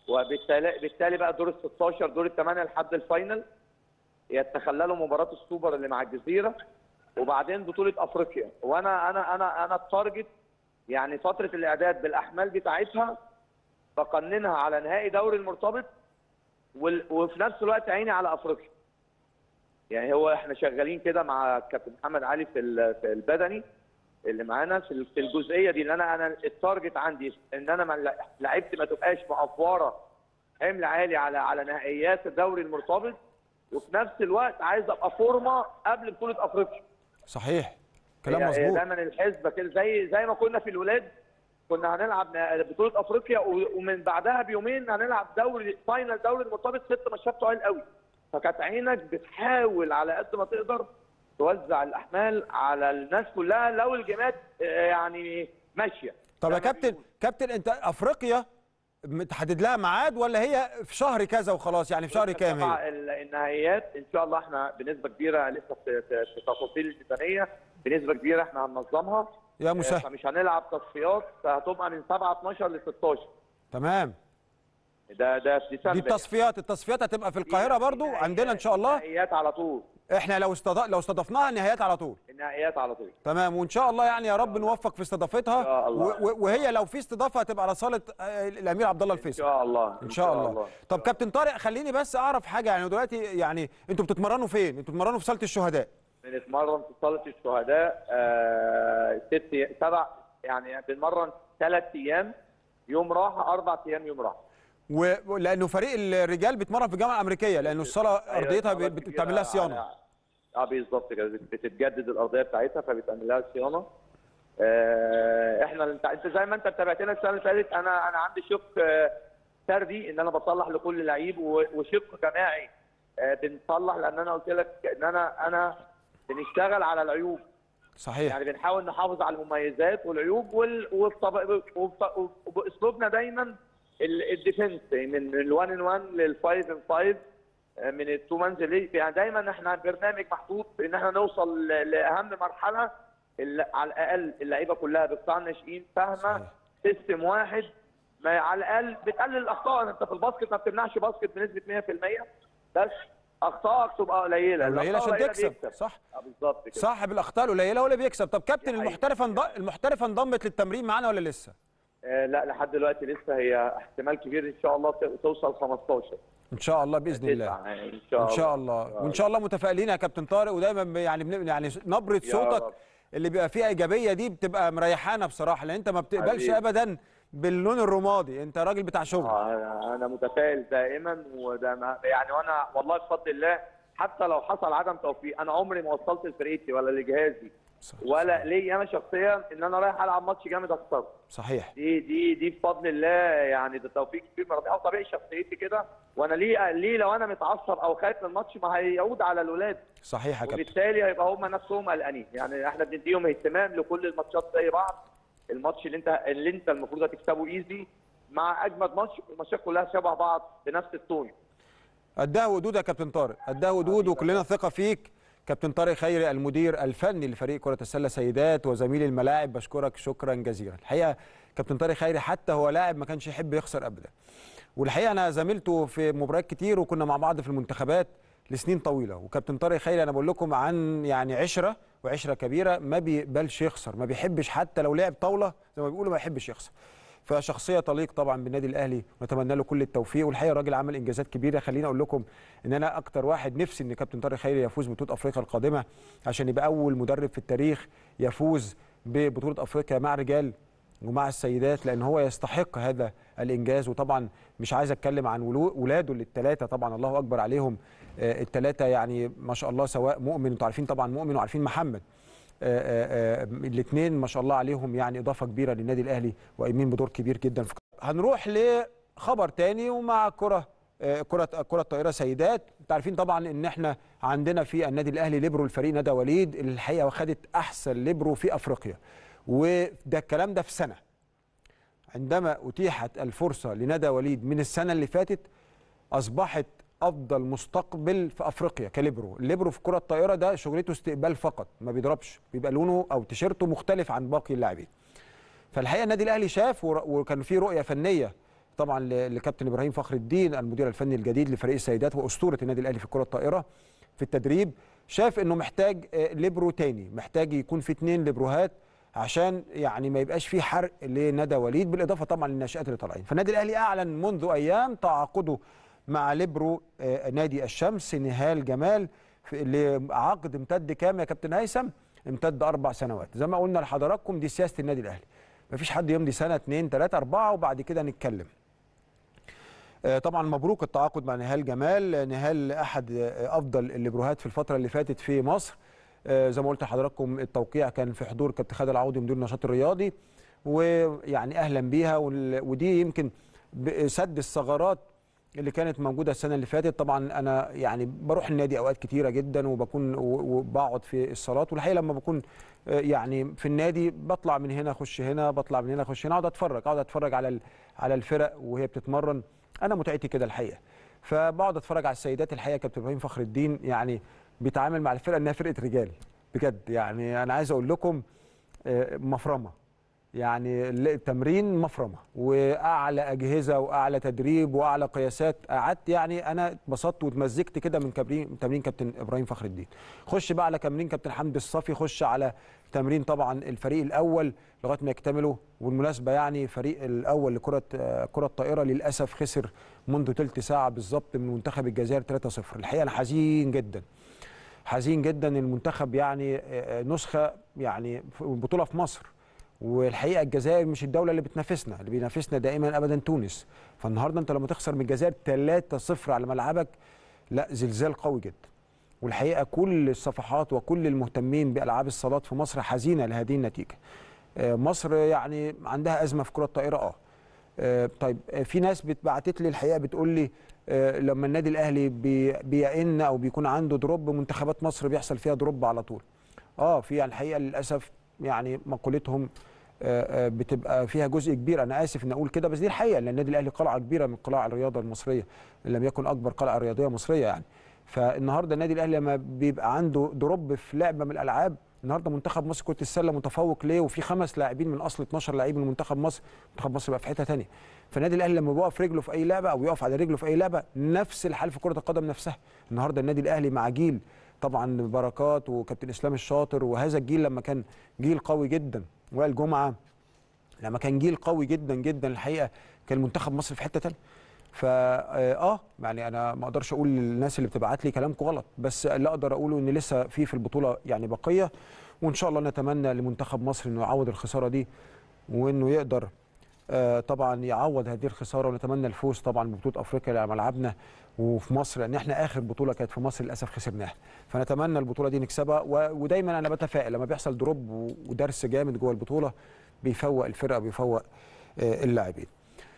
وبالتالي بالتالي بقى دور ال 16 دور الثمانيه لحد الفاينل يتخللوا مباراه السوبر اللي مع الجزيره وبعدين بطوله افريقيا وانا انا انا انا التارجت يعني فتره الاعداد بالاحمال بتاعتها بقننها على نهائي دوري المرتبط وال- وفي نفس الوقت عيني على افريقيا يعني هو احنا شغالين كده مع كابتن محمد علي في ال- في البدني اللي معانا في ال- في الجزئيه دي اللي انا انا التارجت عندي ان انا ما لعيبتي ما تبقاش مقفوره حمل عالي على على نهائيات الدوري المرتبط وفي نفس الوقت عايز ابقى فورمه قبل بطوله افريقيا صحيح كلام هي- هي مظبوط دايما الحسبه كده زي زي ما كنا في الولاد كنا هنلعب نا- بطوله افريقيا و- ومن بعدها بيومين هنلعب دوري فاينل دوري المرتبط ست ماتشات طويل قوي فكانت عينك بتحاول على قد ما تقدر توزع الاحمال على الناس كلها لو الجيمات آه، يعني ماشيه طب يا زي ما كابتن بيقولوا. كابتن انت افريقيا متحدد لها ميعاد ولا هي في شهر كذا وخلاص يعني في شهر كام طبعا هي ال- النهائيات ان شاء الله احنا بنسبه كبيره لسه في, في, في تفاصيل الميزانيه بنسبه كبيره احنا هننظمها يا آه، مسهل فمش هنلعب تصفيات هتبقى من 7 12 ل 16 تمام ده ده في ديسمبر دي التصفيات التصفيات هتبقى في القاهره برضو عندنا ان شاء الله النهائيات على طول احنا لو استضاف لو استضفناها النهائيات على طول النهائيات على طول تمام وان شاء الله يعني يا رب نوفق في استضافتها إن شاء الله. و- و- وهي لو في استضافه هتبقى على صاله آه، الامير عبد الله ان الفيصل شاء الله ان شاء الله طب كابتن طارق خليني بس اعرف حاجه يعني دلوقتي يعني انتوا بتتمرنوا فين انتوا بتتمرنوا في صاله الشهداء بنتمرن في صاله الشهداء آه ست سبع يعني بنمرن ثلاث ايام يوم راحه اربع ايام يوم راحه و- ولانه فريق الرجال بيتمرن في الجامعه الامريكيه لانه الصاله أيوة، ارضيتها الصالات بت- كبيرة بتعمل لها صيانه على- اه بالظبط كده بت- بتتجدد الارضيه بتاعتها فبتعمل لها صيانه آه احنا انت انت زي ما انت تابعتنا السنه اللي فاتت انا انا عندي شق آه، فردي ان انا بصلح لكل لعيب و- وشق جماعي آه بنصلح لان انا قلت لك ان انا انا بنشتغل على العيوب صحيح يعني بنحاول نحافظ على المميزات والعيوب وال... والطب... وبط- وباسلوبنا دايما ال- الديفنس من ال1 ان 1 لل5 ان 5 من التو مانز يعني دايما احنا برنامج محطوط ان احنا نوصل ل- لاهم مرحله اللي على الاقل اللعيبه كلها بقطاع الناشئين فاهمه صحيح. سيستم واحد ما على الاقل بتقلل الاخطاء انت في الباسكت ما بتمنعش باسكت بنسبه 100% بس اخطائك تبقى قليله قليله الأخطاء عشان قليلة تكسب بيكسب. صح آه، بالظبط كده صاحب الاخطاء القليله هو اللي بيكسب طب كابتن دي حقيقة. المحترفه انض... المحترفه انضمت للتمرين معانا ولا لسه آه، لا لحد دلوقتي لسه هي احتمال كبير ان شاء الله ت- توصل 15 ان شاء الله باذن الله تسعة يعني ان شاء ان الله شاء الله وان شاء الله متفائلين يا كابتن طارق ودايما ب- يعني بن... يعني نبره يا صوتك رب. اللي بيبقى فيها ايجابيه دي بتبقى مريحانا بصراحه لان انت ما بتقبلش حبيبي. ابدا باللون الرمادي انت راجل بتاع شغل آه، انا أنا متفائل دائما وده ما- يعني وانا والله بفضل الله حتى لو حصل عدم توفيق انا عمري ما وصلت لفرقتي ولا لجهازي صح- ولا ليا انا شخصيا ان انا رايح العب ماتش جامد اخسره صحيح دي دي دي بفضل الله يعني ده توفيق كبير من ربنا او طبيعي شخصيتي كده وانا ليه ليه لو انا متعصب او خايف من الماتش ما هيعود على الولاد صحيح يا كابتن وبالتالي هيبقى هم نفسهم قلقانين يعني احنا بنديهم اهتمام لكل الماتشات زي بعض الماتش اللي انت اللي انت المفروض هتكسبه ايزي مع اجمد ماتش الماتشات كلها شبه بعض بنفس التون قدها ودود يا كابتن طارق قدها ودود وكلنا ثقه فيك كابتن طارق خيري المدير الفني لفريق كره السله سيدات وزميل الملاعب بشكرك شكرا جزيلا الحقيقه كابتن طارق خيري حتى هو لاعب ما كانش يحب يخسر ابدا والحقيقه انا زميلته في مباريات كتير وكنا مع بعض في المنتخبات لسنين طويله وكابتن طارق خيري انا بقول لكم عن يعني عشره وعشره كبيره ما بيقبلش يخسر ما بيحبش حتى لو لعب طاوله زي ما بيقولوا ما يحبش يخسر فشخصيه تليق طبعا بالنادي الاهلي ونتمنى له كل التوفيق والحقيقه الراجل عمل انجازات كبيره خليني اقول لكم ان انا اكتر واحد نفسي ان كابتن طارق خيري يفوز ببطوله افريقيا القادمه عشان يبقى اول مدرب في التاريخ يفوز ببطوله افريقيا مع رجال ومع السيدات لان هو يستحق هذا الانجاز وطبعا مش عايز اتكلم عن ولو- ولاده الثلاثه طبعا الله اكبر عليهم الثلاثه يعني ما شاء الله سواء مؤمن انتوا عارفين طبعا مؤمن وعارفين محمد الاثنين ما شاء الله عليهم يعني اضافه كبيره للنادي الاهلي وقايمين بدور كبير جدا في هنروح لخبر تاني ومع كره آه، كره كره الطائره سيدات انتوا عارفين طبعا ان احنا عندنا في النادي الاهلي ليبرو الفريق ندى وليد اللي الحقيقه واخدت احسن ليبرو في افريقيا وده الكلام ده في سنه عندما اتيحت الفرصه لندى وليد من السنه اللي فاتت اصبحت افضل مستقبل في افريقيا كليبرو الليبرو في كره الطائره ده شغلته استقبال فقط ما بيضربش بيبقى لونه او تيشيرته مختلف عن باقي اللاعبين فالحقيقه النادي الاهلي شاف ور- وكان في رؤيه فنيه طبعا ل- لكابتن ابراهيم فخر الدين المدير الفني الجديد لفريق السيدات واسطوره النادي الاهلي في الكره الطائره في التدريب شاف انه محتاج آه، ليبرو تاني محتاج يكون في اتنين ليبروهات عشان يعني ما يبقاش في حرق لندى وليد بالاضافه طبعا للناشئات اللي طالعين فالنادي الاهلي اعلن منذ ايام تعاقده مع ليبرو آه، نادي الشمس نهال جمال في- لعقد امتد كام يا كابتن هيثم امتد اربع سنوات زي ما قلنا لحضراتكم دي سياسه النادي الاهلي مفيش حد يمضي سنه اتنين تلاته اربعه وبعد كده نتكلم آه، طبعا مبروك التعاقد مع نهال جمال آه، نهال احد آه، افضل الليبروهات في الفتره اللي فاتت في مصر آه، زي ما قلت لحضراتكم التوقيع كان في حضور كابتن خالد العوضي مدير النشاط الرياضي ويعني اهلا بيها وال- ودي يمكن ب- سد الثغرات اللي كانت موجوده السنه اللي فاتت طبعا انا يعني بروح النادي اوقات كتيره جدا وبكون و- وبقعد في الصالات والحقيقه لما بكون آه، يعني في النادي بطلع من هنا اخش هنا بطلع من هنا اخش هنا اقعد اتفرج اقعد اتفرج على ال- على الفرق وهي بتتمرن انا متعتي كده الحقيقه فبقعد اتفرج على السيدات الحقيقه كابتن ابراهيم فخر الدين يعني بيتعامل مع الفرقه انها فرقه رجال بجد يعني انا عايز اقول لكم آه، مفرمه يعني التمرين مفرمه واعلى اجهزه واعلى تدريب واعلى قياسات قعدت يعني انا اتبسطت واتمزجت كده من كابتن تمرين كابتن ابراهيم فخر الدين خش بقى على تمرين كابتن حمدي الصافي خش على تمرين طبعا الفريق الاول لغايه ما يكتملوا والمناسبه يعني فريق الاول لكره آه، كره الطائره للاسف خسر منذ ثلث ساعه بالظبط من منتخب الجزائر 3-0 الحقيقه انا حزين جدا حزين جدا المنتخب يعني آه، نسخه يعني في البطوله في مصر والحقيقه الجزائر مش الدوله اللي بتنافسنا اللي بينافسنا دائما ابدا تونس فالنهارده انت لما تخسر من الجزائر 3-0 على ملعبك لا زلزال قوي جدا والحقيقه كل الصفحات وكل المهتمين بالعاب الصالات في مصر حزينه لهذه النتيجه آه، مصر يعني عندها ازمه في كره الطائره اه آه، طيب آه، في ناس بتبعتت لي الحقيقه بتقول لي آه، لما النادي الاهلي بي- بيئن او بيكون عنده دروب منتخبات مصر بيحصل فيها دروب على طول اه في يعني الحقيقه للاسف يعني مقولتهم آه، آه، بتبقى فيها جزء كبير انا اسف ان اقول كده بس دي الحقيقه لان النادي الاهلي قلعه كبيره من قلاع الرياضه المصريه ان لم يكن اكبر قلعه رياضيه مصريه يعني فالنهارده النادي الاهلي لما بيبقى عنده دروب في لعبه من الالعاب النهارده منتخب مصر كره السله متفوق ليه وفي خمس لاعبين من اصل 12 لعيب من منتخب مصر منتخب مصر بقى في حته ثانيه فالنادي الاهلي لما بيقف رجله في اي لعبه او يقف على رجله في اي لعبه نفس الحال في كره القدم نفسها النهارده النادي الاهلي مع جيل طبعا بركات وكابتن اسلام الشاطر وهذا الجيل لما كان جيل قوي جدا وائل جمعه لما كان جيل قوي جدا جدا الحقيقه كان منتخب مصر في حته ثانيه فا اه يعني انا ما اقدرش اقول للناس اللي بتبعت لي كلامكم غلط بس اللي اقدر اقوله ان لسه في في البطوله يعني بقيه وان شاء الله نتمنى لمنتخب مصر انه يعوض الخساره دي وانه يقدر آه طبعا يعوض هذه الخساره ونتمنى الفوز طبعا ببطوله افريقيا على ملعبنا وفي مصر لان احنا اخر بطوله كانت في مصر للاسف خسرناها فنتمنى البطوله دي نكسبها و- ودايما انا بتفائل لما بيحصل دروب و- ودرس جامد جوه البطوله بيفوق الفرقه بيفوق آه، اللاعبين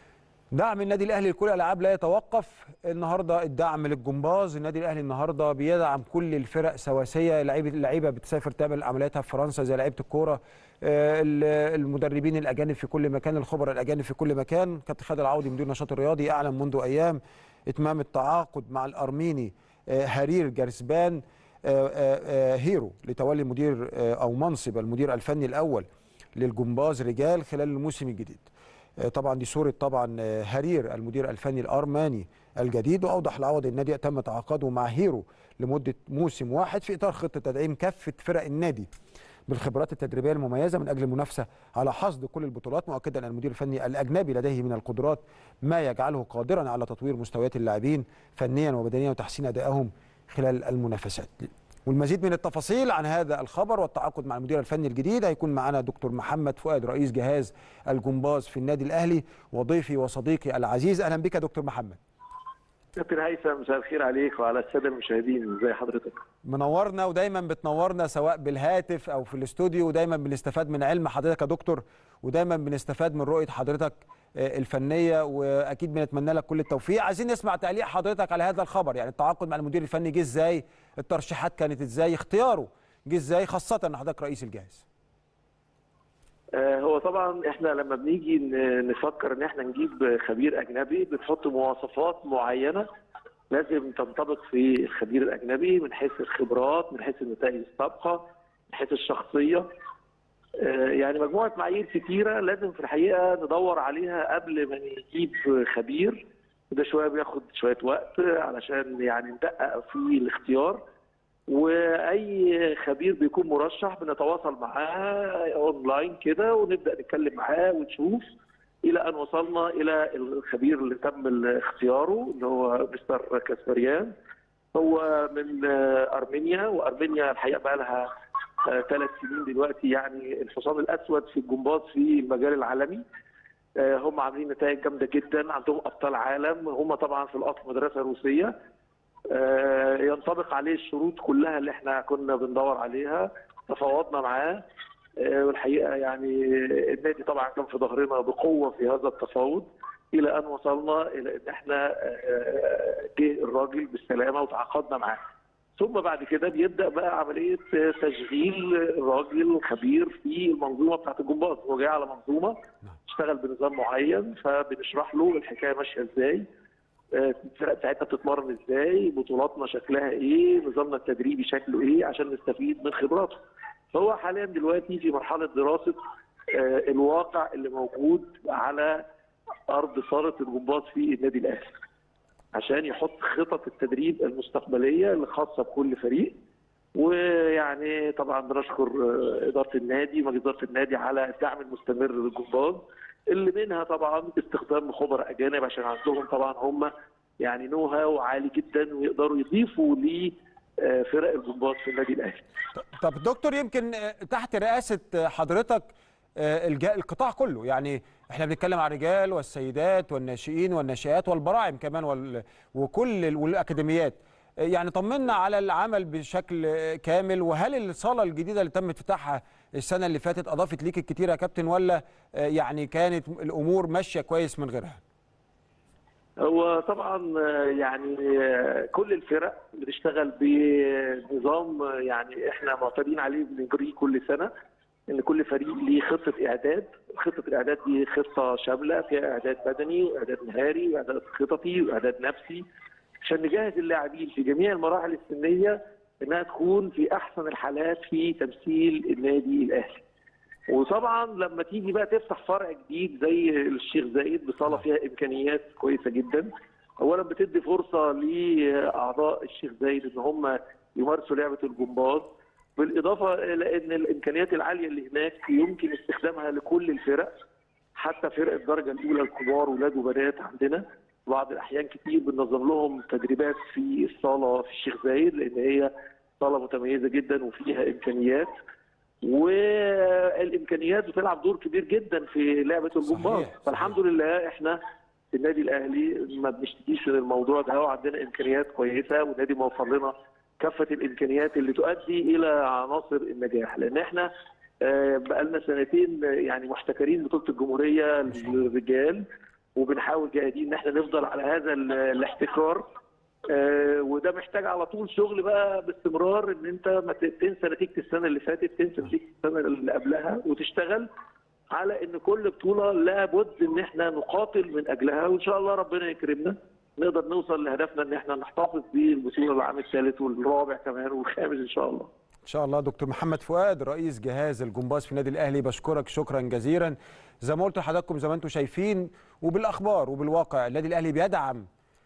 دعم النادي الاهلي لكل الالعاب لا يتوقف النهارده الدعم للجمباز النادي الاهلي النهارده بيدعم كل الفرق سواسيه لعيبه اللعيبه بتسافر تعمل عملياتها في فرنسا زي لعيبه الكوره آه، ال- المدربين الاجانب في كل مكان الخبراء الاجانب في كل مكان كابتن خالد العوضي مدير النشاط الرياضي اعلن منذ ايام اتمام التعاقد مع الارميني آه، هرير جرسبان آه، آه، آه، هيرو لتولي مدير آه، او منصب المدير الفني الاول للجمباز رجال خلال الموسم الجديد آه، طبعا دي صوره طبعا آه، هرير المدير الفني الارماني الجديد واوضح العوض النادي تم تعاقده مع هيرو لمده موسم واحد في اطار خطه تدعيم كافه فرق النادي بالخبرات التدريبيه المميزه من اجل المنافسه على حصد كل البطولات مؤكدا ان المدير الفني الاجنبي لديه من القدرات ما يجعله قادرا على تطوير مستويات اللاعبين فنيا وبدنيا وتحسين ادائهم خلال المنافسات والمزيد من التفاصيل عن هذا الخبر والتعاقد مع المدير الفني الجديد هيكون معنا دكتور محمد فؤاد رئيس جهاز الجمباز في النادي الاهلي وضيفي وصديقي العزيز اهلا بك يا دكتور محمد كابتن هيثم مساء الخير عليك وعلى الساده المشاهدين ازي حضرتك منورنا ودايما بتنورنا سواء بالهاتف او في الاستوديو ودايما بنستفاد من علم حضرتك يا دكتور ودايما بنستفاد من رؤيه حضرتك آه، الفنيه واكيد بنتمنى لك كل التوفيق عايزين نسمع تعليق حضرتك على هذا الخبر يعني التعاقد مع المدير الفني جه ازاي الترشيحات كانت ازاي اختياره جه ازاي خاصه ان حضرتك رئيس الجهاز آه هو طبعا احنا لما بنيجي ن- نفكر ان احنا نجيب خبير اجنبي بنحط مواصفات معينه لازم تنطبق في الخبير الاجنبي من حيث الخبرات من حيث النتائج السابقه من حيث الشخصيه آه، يعني مجموعه معايير كتيره لازم في الحقيقه ندور عليها قبل ما نجيب خبير وده شويه بياخد شويه وقت علشان يعني ندقق في الاختيار واي خبير بيكون مرشح بنتواصل معاه اونلاين كده ونبدا نتكلم معاه ونشوف الى ان وصلنا الى الخبير اللي تم اختياره اللي هو مستر كاسبريان هو من آه، ارمينيا وارمينيا الحقيقه بقى لها ثلاث سنين دلوقتي يعني الحصان الاسود في الجمباز في المجال العالمي آه، هم عاملين نتائج جامده جدا عندهم ابطال عالم هم طبعا في الاصل مدرسه روسيه آه، ينطبق عليه الشروط كلها اللي احنا كنا بندور عليها تفاوضنا معاه آه، والحقيقه يعني النادي طبعا كان في ظهرنا بقوه في هذا التفاوض الى ان وصلنا الى ان احنا آه، جه الراجل بالسلامه وتعاقدنا معاه ثم بعد كده بيبدا بقى عمليه تشغيل الراجل خبير في المنظومه بتاعت الجمباز هو جاي على منظومه اشتغل بنظام معين فبنشرح له الحكايه ماشيه ازاي آه، الفرق بتاعتنا بتتمرن ازاي بطولاتنا شكلها ايه نظامنا التدريبي شكله ايه عشان نستفيد من خبراته فهو حاليا دلوقتي في مرحله دراسه آه، الواقع اللي موجود على ارض صاله الجمباز في النادي الاهلي عشان يحط خطط التدريب المستقبليه الخاصه بكل فريق ويعني طبعا بنشكر آه، اداره النادي ومجلس اداره النادي على الدعم المستمر للجمباز اللي منها طبعا استخدام خبراء اجانب عشان عندهم طبعا هم يعني نو هاو عالي جدا ويقدروا يضيفوا لفرق الجمباز في النادي الاهلي. طب دكتور يمكن آه، تحت رئاسة آه، حضرتك آه، الج- القطاع كله يعني احنا بنتكلم عن الرجال والسيدات والناشئين والناشئات والبراعم كمان وال- وكل ال- والاكاديميات آه، يعني طمنا على العمل بشكل آه، كامل وهل الصاله الجديده اللي تم افتتاحها السنه اللي فاتت اضافت ليك الكتير يا كابتن ولا آه، يعني كانت الامور ماشيه كويس من غيرها؟ هو طبعا آه، يعني آه، كل الفرق بتشتغل بنظام آه، يعني احنا معتادين عليه بنجريه كل سنه ان كل فريق ليه خطه اعداد، خطه الاعداد دي خطه شامله فيها اعداد بدني واعداد مهاري واعداد خططي واعداد نفسي عشان نجهز اللاعبين في جميع المراحل السنيه انها تكون في احسن الحالات في تمثيل النادي الاهلي. وطبعا لما تيجي بقى تفتح فرع جديد زي الشيخ زايد بصاله فيها امكانيات كويسه جدا اولا بتدي فرصه لاعضاء الشيخ زايد ان هم يمارسوا لعبه الجمباز بالاضافه الى ان الامكانيات العاليه اللي هناك يمكن استخدامها لكل الفرق حتى فرق الدرجه الاولى الكبار ولاد وبنات عندنا بعض الاحيان كتير بننظم لهم تدريبات في الصاله في الشيخ زايد لان هي صاله متميزه جدا وفيها امكانيات والامكانيات بتلعب دور كبير جدا في لعبه الجمباز صحيح، فالحمد لله احنا في النادي الاهلي ما بنشتكيش من الموضوع ده وعندنا امكانيات كويسه والنادي موفر لنا كافه الامكانيات اللي تؤدي الى عناصر النجاح لان احنا آه، بقالنا سنتين آه، يعني محتكرين بطوله الجمهوريه للرجال وبنحاول جاهدين ان احنا نفضل على هذا ال- الاحتكار آه، وده محتاج على طول شغل بقى باستمرار ان انت ما ت- تنسى نتيجه السنه اللي فاتت تنسى نتيجه السنه اللي قبلها وتشتغل على ان كل بطوله لابد ان احنا نقاتل من اجلها وان شاء الله ربنا يكرمنا نقدر نوصل لهدفنا ان احنا نحتفظ بالبطوله العام الثالث والرابع كمان والخامس ان شاء الله. ان شاء الله دكتور محمد فؤاد رئيس جهاز الجمباز في النادي الاهلي بشكرك شكرا جزيلا زي ما قلت لحضراتكم زي ما انتم شايفين وبالاخبار وبالواقع النادي الاهلي بيدعم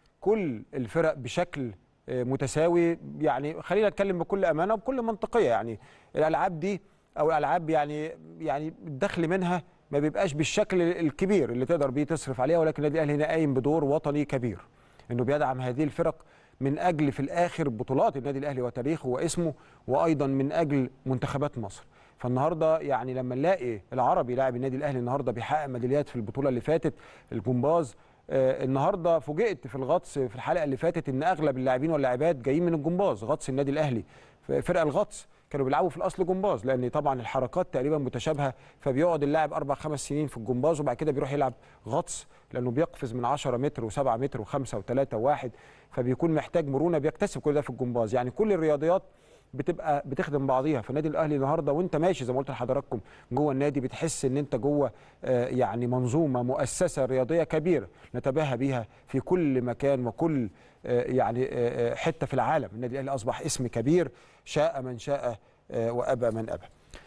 كل الفرق بشكل آه، متساوي يعني خلينا نتكلم بكل امانه وبكل منطقيه يعني الالعاب دي او الالعاب يعني يعني الدخل منها ما بيبقاش بالشكل الكبير اللي تقدر بيه تصرف عليها ولكن النادي الاهلي هنا قايم بدور وطني كبير انه بيدعم هذه الفرق من اجل في الاخر بطولات النادي الاهلي وتاريخه واسمه وايضا من اجل منتخبات مصر فالنهارده يعني لما نلاقي العربي لاعب النادي الاهلي النهارده بيحقق ميداليات في البطوله اللي فاتت الجمباز آه النهارده فوجئت في الغطس في الحلقه اللي فاتت ان اغلب اللاعبين واللاعبات جايين من الجمباز غطس النادي الاهلي فرق الغطس كانوا بيلعبوا في الاصل جمباز لان طبعا الحركات تقريبا متشابهه فبيقعد اللاعب اربع خمس سنين في الجمباز وبعد كده بيروح يلعب غطس لانه بيقفز من 10 متر و7 متر و5 و3 و1 فبيكون محتاج مرونه بيكتسب كل ده في الجمباز يعني كل الرياضيات بتبقى بتخدم بعضيها فالنادي الاهلي النهارده وانت ماشي زي ما قلت لحضراتكم جوه النادي بتحس ان انت جوه آه، يعني منظومه مؤسسه رياضيه كبيره نتباهى بيها في كل مكان وكل آه، يعني آه، آه، حته في العالم النادي الاهلي اصبح اسم كبير شاء من شاء آه، وابى من ابى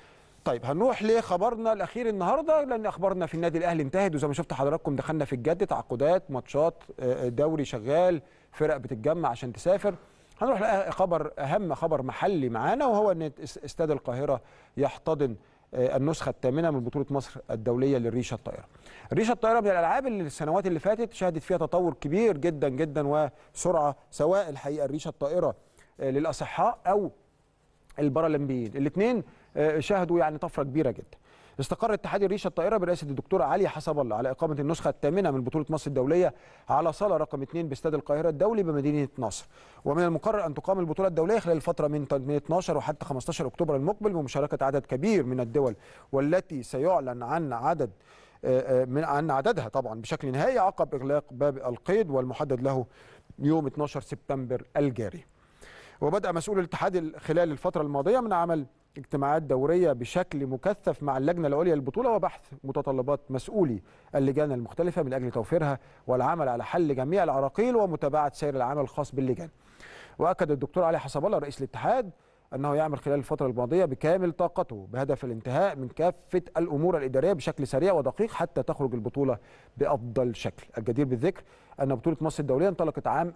طيب هنروح لخبرنا الاخير النهارده لان اخبارنا في النادي الاهلي انتهت وزي ما شفت حضراتكم دخلنا في الجد تعاقدات ماتشات آه، دوري شغال فرق بتتجمع عشان تسافر هنروح لخبر اهم خبر محلي معانا وهو ان اس- استاد القاهره يحتضن آه، النسخه الثامنه من بطوله مصر الدوليه للريشه الطائره. الريشه الطائره من الالعاب اللي السنوات اللي فاتت شهدت فيها تطور كبير جدا جدا وسرعه سواء الحقيقه الريشه الطائره آه، للاصحاء او البارالمبيين الاثنين شهدوا يعني طفره كبيره جدا استقر اتحاد الريشه الطائره برئاسه الدكتور علي حسب الله على اقامه النسخه الثامنه من بطوله مصر الدوليه على صاله رقم 2 باستاد القاهره الدولي بمدينه نصر ومن المقرر ان تقام البطوله الدوليه خلال الفتره من من 12 وحتى 15 اكتوبر المقبل بمشاركه عدد كبير من الدول والتي سيعلن عن عدد آه، آه، من عن عددها طبعا بشكل نهائي عقب اغلاق باب القيد والمحدد له يوم 12 سبتمبر الجاري وبدأ مسؤول الاتحاد ال- خلال الفترة الماضية من عمل اجتماعات دورية بشكل مكثف مع اللجنة العليا للبطولة وبحث متطلبات مسؤولي اللجان المختلفة من أجل توفيرها والعمل على حل جميع العراقيل ومتابعة سير العمل الخاص باللجان وأكد الدكتور علي حسب الله رئيس الاتحاد أنه يعمل خلال الفترة الماضية بكامل طاقته بهدف الانتهاء من كافة الأمور الإدارية بشكل سريع ودقيق حتى تخرج البطولة بأفضل شكل الجدير بالذكر أن بطولة مصر الدولية انطلقت عام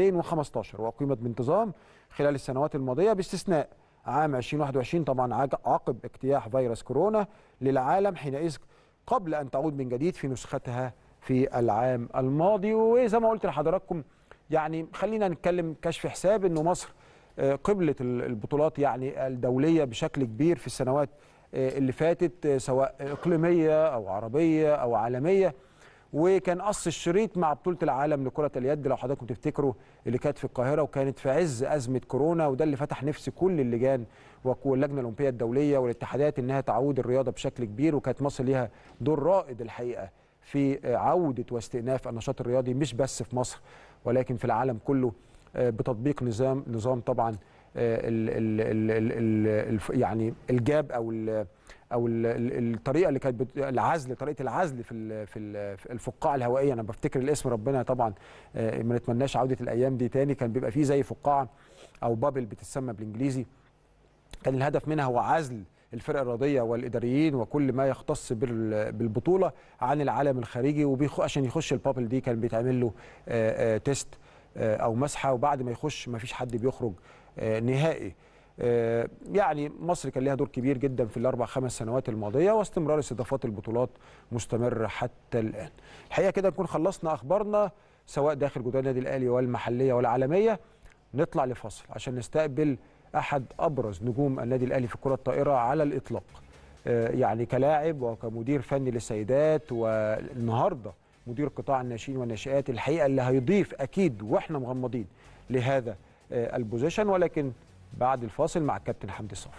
2015 وأقيمت بانتظام خلال السنوات الماضية باستثناء عام 2021 طبعا عج- عقب اجتياح فيروس كورونا للعالم حينئذ قبل أن تعود من جديد في نسختها في العام الماضي وزي ما قلت لحضراتكم يعني خلينا نتكلم كشف حساب انه مصر آه، قبلت ال- البطولات يعني الدوليه بشكل كبير في السنوات آه، اللي فاتت آه، سواء اقليميه او عربيه او عالميه وكان قص الشريط مع بطوله العالم لكره اليد لو حضراتكم تفتكروا اللي كانت في القاهره وكانت في عز ازمه كورونا وده اللي فتح نفس كل اللجان واللجنه الاولمبيه الدوليه والاتحادات انها تعود الرياضه بشكل كبير وكانت مصر ليها دور رائد الحقيقه في آه، عوده واستئناف النشاط الرياضي مش بس في مصر ولكن في العالم كله آه، بتطبيق نظام نظام طبعا آه، ال ال ال ال ال الف- يعني الجاب او ال او ال ال الطريقه اللي كانت بت- العزل طريقه العزل في ال في ال في الفقاعه الهوائيه انا بفتكر الاسم ربنا طبعا آه، ما نتمناش عوده الايام دي تاني كان بيبقى فيه زي فقاعه او بابل بتتسمى بالانجليزي كان الهدف منها هو عزل الفرق الرياضيه والاداريين وكل ما يختص بال- بالبطوله عن العالم الخارجي وبيخ عشان يخش البابل دي كان بيتعمل له آه، آه، تيست آه، او مسحه وبعد ما يخش ما فيش حد بيخرج آه، نهائي آه، يعني مصر كان لها دور كبير جدا في الاربع خمس سنوات الماضيه واستمرار استضافات البطولات مستمر حتى الان. الحقيقه كده نكون خلصنا اخبارنا سواء داخل جدران النادي الاهلي والمحليه والعالميه نطلع لفاصل عشان نستقبل احد ابرز نجوم النادي الاهلي في كره الطائره على الاطلاق. آه، يعني كلاعب وكمدير فني للسيدات والنهارده مدير قطاع الناشئين والناشئات الحقيقه اللي هيضيف اكيد واحنا مغمضين لهذا آه، البوزيشن ولكن بعد الفاصل مع الكابتن حمدي الصافي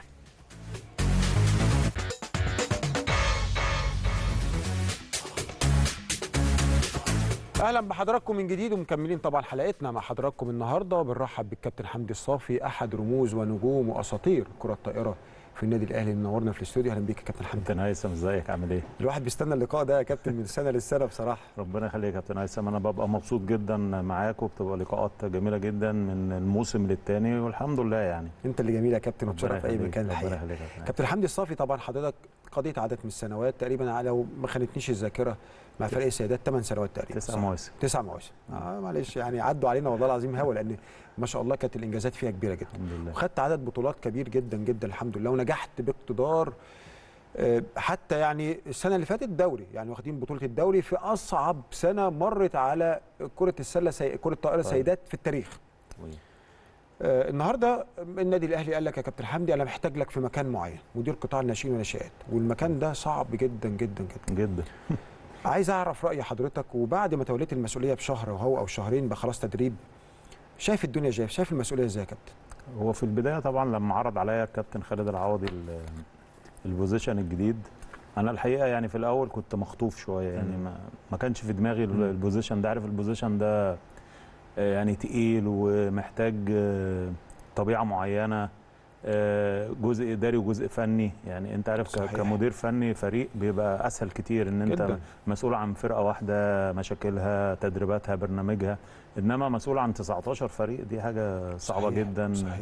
اهلا بحضراتكم من جديد ومكملين طبعا حلقتنا مع حضراتكم النهارده بنرحب بالكابتن حمدي الصافي احد رموز ونجوم واساطير كره الطائره في النادي الاهلي منورنا في الاستوديو اهلا بيك يا كابتن حمدي كابتن هيثم ازيك عامل ايه؟ الواحد بيستنى اللقاء ده يا كابتن من سنه للسنه بصراحه ربنا يخليك يا كابتن هيثم انا ببقى مبسوط جدا معاك وبتبقى لقاءات جميله جدا من الموسم للتاني والحمد لله يعني انت اللي جميل يا كابتن ربنا وتشرف في اي يخليك، مكان ربنا الحقيقه يخليك يا كابتن كابتن حمدي الصافي طبعا حضرتك قضيت عدد من السنوات تقريبا على- لو ما خانتنيش الذاكره مع فريق السيدات 8 سنوات تقريبا تسع صح؟ مواسم تسع مواسم آه معلش يعني عدوا علينا والله العظيم هوا لان ما شاء الله كانت الانجازات فيها كبيره جدا الحمد لله وخدت عدد بطولات كبير جدا جدا الحمد لله ونجحت باقتدار آه، حتى يعني السنه اللي فاتت دوري يعني واخدين بطوله الدوري في اصعب سنه مرت على كره السله سي... كره الطائره طيب. سيدات في التاريخ طيب. آه، النهارده النادي الاهلي قال لك يا كابتن حمدي انا محتاج لك في مكان معين مدير قطاع الناشئين والناشئات والمكان ده صعب جدا جدا جدا جدا عايز اعرف راي حضرتك وبعد ما توليت المسؤوليه بشهر وهو او شهرين بقى خلاص تدريب شايف الدنيا ازاي شايف المسؤوليه ازاي يا كابتن هو في البدايه طبعا لما عرض عليا الكابتن خالد العوضي ال- البوزيشن الجديد انا الحقيقه يعني في الاول كنت مخطوف شويه يعني ما, ما كانش في دماغي ال- مم. البوزيشن ده عارف البوزيشن ده آه، يعني تقيل ومحتاج آه، طبيعه معينه آه، جزء اداري وجزء فني يعني انت عارف ك- صحيح. كمدير فني فريق بيبقى اسهل كتير ان انت جداً. مسؤول عن فرقه واحده مشاكلها تدريباتها برنامجها انما مسؤول عن 19 فريق دي حاجه صعبه صحيح، جدا صحيح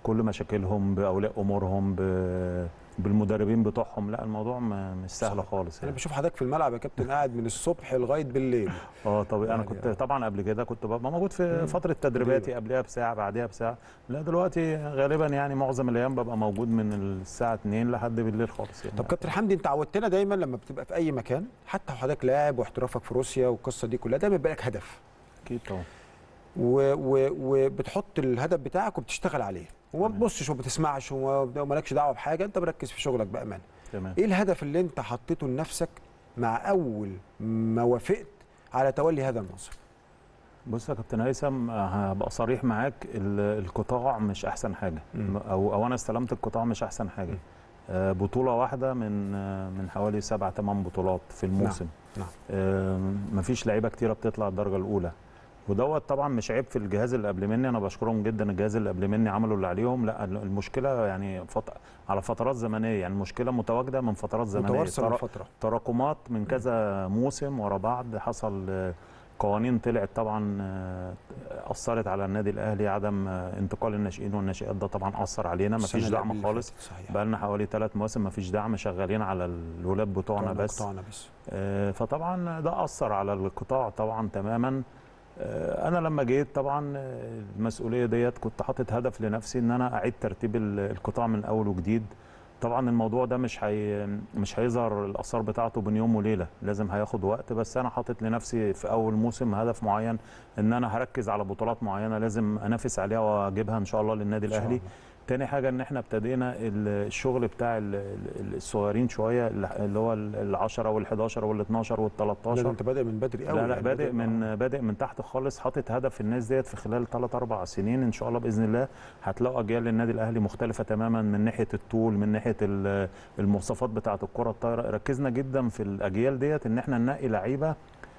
بكل مشاكلهم باولياء امورهم ب- بالمدربين بتوعهم لا الموضوع ما- مش سهل خالص انا يعني. بشوف حضرتك في الملعب يا كابتن قاعد من الصبح لغايه بالليل اه طب انا يعني كنت آه. طبعا قبل كده كنت ببقى موجود في فتره تدريباتي قبلها بساعه بعدها بساعه لا دلوقتي غالبا يعني معظم الايام ببقى موجود من الساعه 2 لحد بالليل خالص يعني طب كابتن حمدي انت عودتنا دايما لما بتبقى في اي مكان حتى وحضرتك لاعب واحترافك في روسيا والقصه دي كلها دايما بيبقى لك هدف اكيد طبعا و- و- وبتحط الهدف بتاعك وبتشتغل عليه وما تمام. بتبصش وما بتسمعش وما- ومالكش دعوه بحاجه انت مركز في شغلك بامانه تمام ايه الهدف اللي انت حطيته لنفسك مع اول ما وافقت على تولي هذا المنصب بص يا كابتن هيثم هبقى صريح معاك ال- القطاع مش احسن حاجه مم. او او انا استلمت القطاع مش احسن حاجه مم. آه، بطوله واحده من آه، من حوالي سبع ثمان بطولات في الموسم نعم. آه، مفيش لعيبه كتيره بتطلع الدرجه الاولى ودوت طبعا مش عيب في الجهاز اللي قبل مني انا بشكرهم جدا الجهاز اللي قبل مني عملوا اللي عليهم لا المشكله يعني فط... على فترات زمنيه يعني المشكله متواجده من فترات زمنيه متوارثه من ترى- فتره تراكمات من كذا موسم ورا بعض حصل آه، قوانين طلعت طبعا آه، اثرت على النادي الاهلي عدم آه، انتقال الناشئين والناشئات ده طبعا اثر علينا السنة مفيش اللي دعم قبل خالص اللي فاتت، صحيح بقى لنا حوالي ثلاث مواسم مفيش دعم شغالين على الولاد بتوعنا قطعنا- بس قطعنا بس آه، فطبعا ده اثر على القطاع طبعا تماما آه، انا لما جيت طبعا آه، المسؤوليه ديت كنت حاطط هدف لنفسي ان انا اعيد ترتيب ال- القطاع من اول وجديد طبعا الموضوع ده مش هي مش هيظهر الاثار بتاعته بين يوم وليله لازم هياخد وقت بس انا حاطط لنفسي في اول موسم هدف معين ان انا هركز على بطولات معينه لازم انافس عليها واجيبها ان شاء الله للنادي إن شاء الاهلي الله. تاني حاجة ان احنا ابتدينا ال- الشغل بتاع ال- ال- الصغيرين شوية اللي هو ال 10 وال 11 وال 12 وال لا ده 13 انت بادئ من بدري قوي لا لا يعني بادئ آه. من بادئ من تحت خالص حاطط هدف الناس ديت في خلال 3 4 سنين ان شاء الله باذن الله هتلاقوا اجيال للنادي الاهلي مختلفه تماما من ناحيه الطول من ناحيه ال- المواصفات بتاعه الكره الطايره ركزنا جدا في الاجيال ديت ان احنا ننقي لعيبه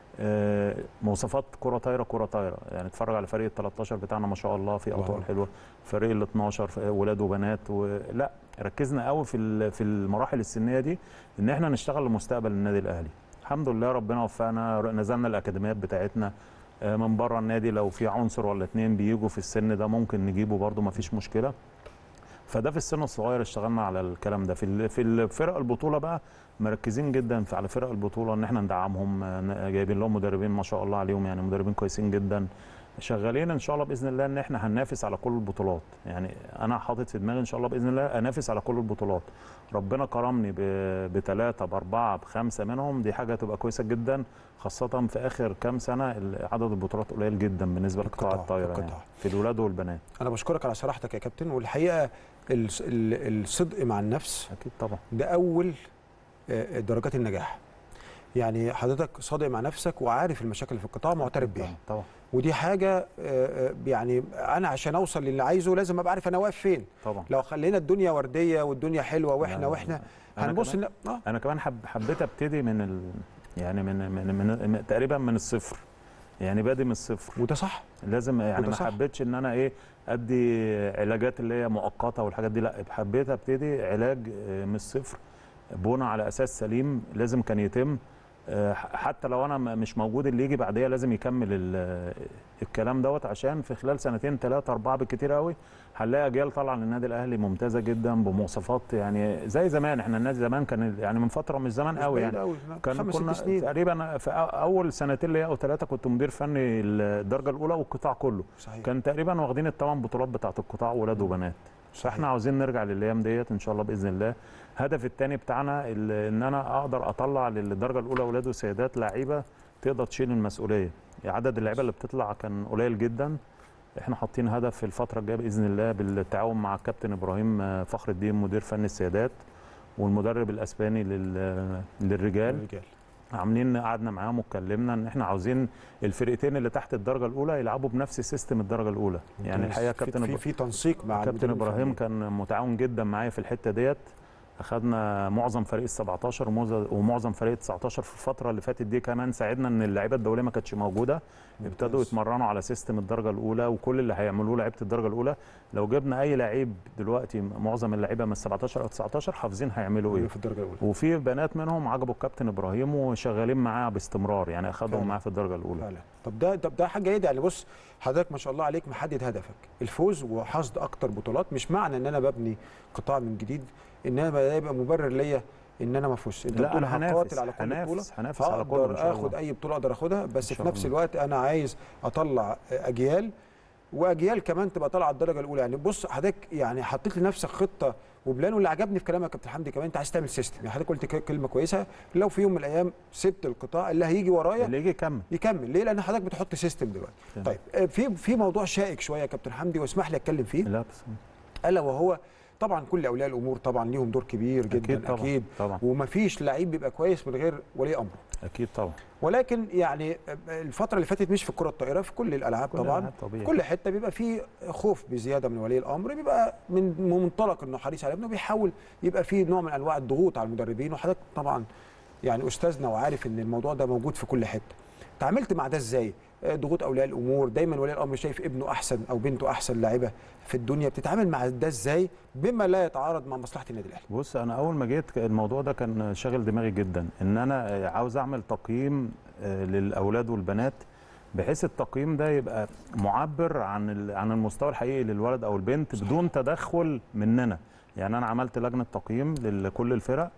آه، مواصفات كره طايره كره طايره يعني اتفرج على فريق ال 13 بتاعنا ما شاء الله في واو. اطوال حلوه فريق ال 12 ف- ولاد وبنات ولا ركزنا قوي في ال- في المراحل السنيه دي ان احنا نشتغل لمستقبل النادي الاهلي الحمد لله ربنا وفقنا نزلنا الاكاديميات بتاعتنا آه، من بره النادي لو في عنصر ولا اتنين بيجوا في السن ده ممكن نجيبه برده ما فيش مشكله فده في السن الصغير اشتغلنا على الكلام ده في ال- في الفرق البطوله بقى مركزين جدا في على فرق البطوله ان احنا ندعمهم آه، ن- جايبين لهم مدربين ما شاء الله عليهم يعني مدربين كويسين جدا شغالين ان شاء الله باذن الله ان احنا هننافس على كل البطولات يعني انا حاطط في دماغي ان شاء الله باذن الله انافس على كل البطولات ربنا كرمني ب- بثلاثه باربعه بخمسه منهم دي حاجه تبقى كويسه جدا خاصه في اخر كام سنه ال- عدد البطولات قليل جدا بالنسبه لقطاع القطاع- الطايره يعني القطاع. في الولاد والبنات انا بشكرك على صراحتك يا كابتن والحقيقه الس- ال- الصدق مع النفس اكيد طبعا ده اول آه، درجات النجاح يعني حضرتك صادق مع نفسك وعارف المشاكل اللي في القطاع معترف بيها طبعا ودي حاجه آه، آه، يعني انا عشان اوصل للي عايزه لازم ابقى عارف انا واقف فين طبعا لو خلينا الدنيا ورديه والدنيا حلوه لا، واحنا لا، واحنا أنا هنبص كمان- إن- اه انا كمان حب حبيت ابتدي من ال... يعني من من, من, من تقريبا من الصفر يعني بادئ من الصفر وده صح لازم يعني وده ما صح. حبيتش ان انا ايه ادي علاجات اللي هي مؤقته والحاجات دي لا حبيت ابتدي علاج آه، من الصفر بنى على اساس سليم لازم كان يتم آه، ح- حتى لو انا م- مش موجود اللي يجي بعديا لازم يكمل ال- الكلام دوت عشان في خلال سنتين ثلاثه اربعه بالكتير قوي هنلاقي اجيال طالعه للنادي الاهلي ممتازه جدا بمواصفات يعني زي زمان احنا النادي زمان كان يعني من فتره مش زمان مش قوي بعيد يعني أوي، كان خمس كنا ست سنين تقريبا في أ- اول سنتين ليا او ثلاثه كنت مدير فني الدرجه الاولى والقطاع كله صحيح كان تقريبا واخدين الثمان بطولات بتاعه القطاع ولاد وبنات فاحنا عاوزين نرجع للايام ديت ان شاء الله باذن الله الهدف الثاني بتاعنا ال- ان انا اقدر اطلع للدرجه الاولى اولاد وسيدات لعيبه تقدر تشيل المسؤوليه عدد اللعيبه اللي بتطلع كان قليل جدا احنا حاطين هدف في الفتره الجايه باذن الله بالتعاون مع الكابتن ابراهيم آه، فخر الدين مدير فني السيدات والمدرب الاسباني لل- للرجال الرجال عاملين قعدنا معاهم واتكلمنا ان احنا عاوزين الفرقتين اللي تحت الدرجه الاولى يلعبوا بنفس سيستم الدرجه الاولى يعني الحقيقه في- كابتن في إبرا- في تنسيق مع كابتن المديرين ابراهيم الفنيين. كان متعاون جدا معايا في الحته ديت اخذنا معظم فريق ال 17 وموز- ومعظم فريق ال 19 في الفتره اللي فاتت دي كمان ساعدنا ان اللعيبه الدوليه ما كانتش موجوده ابتدوا يتمرنوا على سيستم الدرجه الاولى وكل اللي هيعملوه لعيبه الدرجه الاولى لو جبنا اي لعيب دلوقتي معظم اللعيبه من 17 او 19 حافظين هيعملوا ايه في الدرجه الاولى وفي بنات منهم عجبوا الكابتن ابراهيم وشغالين معاه باستمرار يعني اخذهم فعلا. معاه في الدرجه الاولى فعلا طب ده طب ده حاجه جيده يعني بص حضرتك ما شاء الله عليك محدد هدفك الفوز وحصد اكتر بطولات مش معنى ان انا ببني قطاع من جديد ان انا ده يبقى مبرر ليا ان انا ما افوزش انت لا بتقول انا هنافس هقاتل على كل بطوله هنافس هنافس على كله ان هقدر شاء اخد الله اي بطوله اقدر اخدها بس إن في شاء نفس الله. الوقت انا عايز اطلع اجيال واجيال كمان تبقى طالعه الدرجه الاولى يعني بص حضرتك يعني حطيت لنفسك خطه وبلان واللي عجبني في كلامك يا كابتن حمدي كمان انت عايز تعمل سيستم يعني حضرتك قلت ك- كلمه كويسه لو في يوم من الايام سبت القطاع اللي هيجي ورايا اللي يجي يكمل يكمل ليه لان حضرتك بتحط سيستم دلوقتي تمام. طيب آه، في في موضوع شائك شويه يا كابتن حمدي واسمح لي اتكلم فيه لا بس الا وهو طبعا كل اولياء الامور طبعا ليهم دور كبير جدا اكيد طبعا اكيد طبعا ومفيش لعيب بيبقى كويس من غير ولي امره اكيد طبعا ولكن يعني الفتره اللي فاتت مش في الكره الطائره في كل الالعاب كل طبعا الألعاب طبيعي. كل حته بيبقى فيه خوف بزياده من ولي الامر بيبقى من منطلق انه حريص على ابنه بيحاول يبقى فيه نوع من انواع الضغوط على المدربين وحضرتك طبعا يعني استاذنا وعارف ان الموضوع ده موجود في كل حته تعاملت مع ده ازاي آه، ضغوط اولياء الامور دايما ولي الامر شايف ابنه احسن او بنته احسن لاعبه في الدنيا بتتعامل مع ده ازاي بما لا يتعارض مع مصلحه النادي الاهلي بص انا اول ما جيت الموضوع ده كان شاغل دماغي جدا ان انا عاوز اعمل تقييم آه، للاولاد والبنات بحيث التقييم ده يبقى معبر عن ال- عن المستوى الحقيقي للولد او البنت صحيح. بدون تدخل مننا يعني انا عملت لجنه تقييم لكل الفرق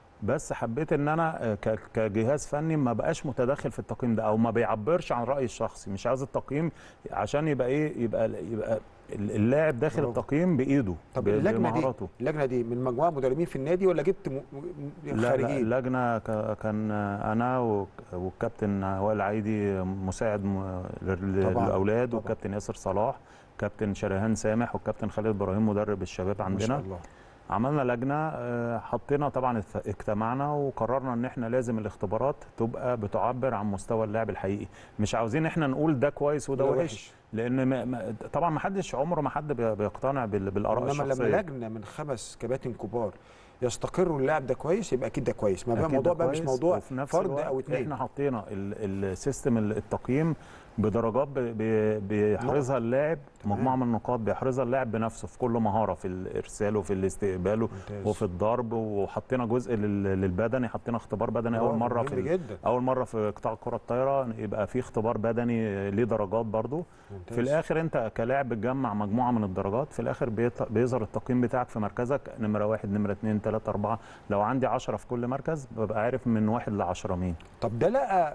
بس حبيت ان انا آه، ك- كجهاز فني ما بقاش متدخل في التقييم ده او ما بيعبرش عن رايي الشخصي مش عايز التقييم عشان يبقى ايه يبقى يبقى اللاعب داخل برافو. التقييم بايده طب ب- اللجنه دي بمهاراته. اللجنه دي من مجموعه مدربين في النادي ولا جبت م... م... لا لا خارجين اللجنه ك- كان انا وك- والكابتن وائل عايدي مساعد م- لل- طبعاً، للاولاد طبعاً. والكابتن ياسر صلاح كابتن شريهان سامح والكابتن خالد ابراهيم مدرب الشباب ما شاء عندنا الله عملنا لجنه آه، حطينا طبعا ات- اجتمعنا وقررنا ان احنا لازم الاختبارات تبقى بتعبر عن مستوى اللاعب الحقيقي مش عاوزين احنا نقول ده كويس وده وده وحش لان ما ما طبعا ما حدش عمره ما حد بي- بيقتنع بال- بالاراء انما لما الشخصيه لجنه من خمس كباتن كبار يستقروا اللاعب ده كويس يبقى اكيد ده كويس ما بقى أكيد الموضوع ده بقى مش كويس، موضوع وفي نفس فرد الوقت او اتنين احنا حطينا ال- السيستم ال- التقييم بدرجات ب- ب- بيحرزها اللاعب تمام. مجموعه من النقاط بيحرزها اللاعب بنفسه في كل مهاره في الارسال وفي الاستقبال ممتاز. وفي الضرب وحطينا جزء لل- للبدني حطينا اختبار بدني اول برافو، مره مهم في ال- جدا اول مره في قطاع الكره الطايره يبقى في اختبار بدني ليه درجات برضو ممتاز. في الاخر انت كلاعب بتجمع مجموعه من الدرجات في الاخر بيط- بيظهر التقييم بتاعك في مركزك نمره واحد نمره اثنين ثلاثه اربعه لو عندي 10 في كل مركز ببقى عارف من واحد ل 10 مين طب ده لقى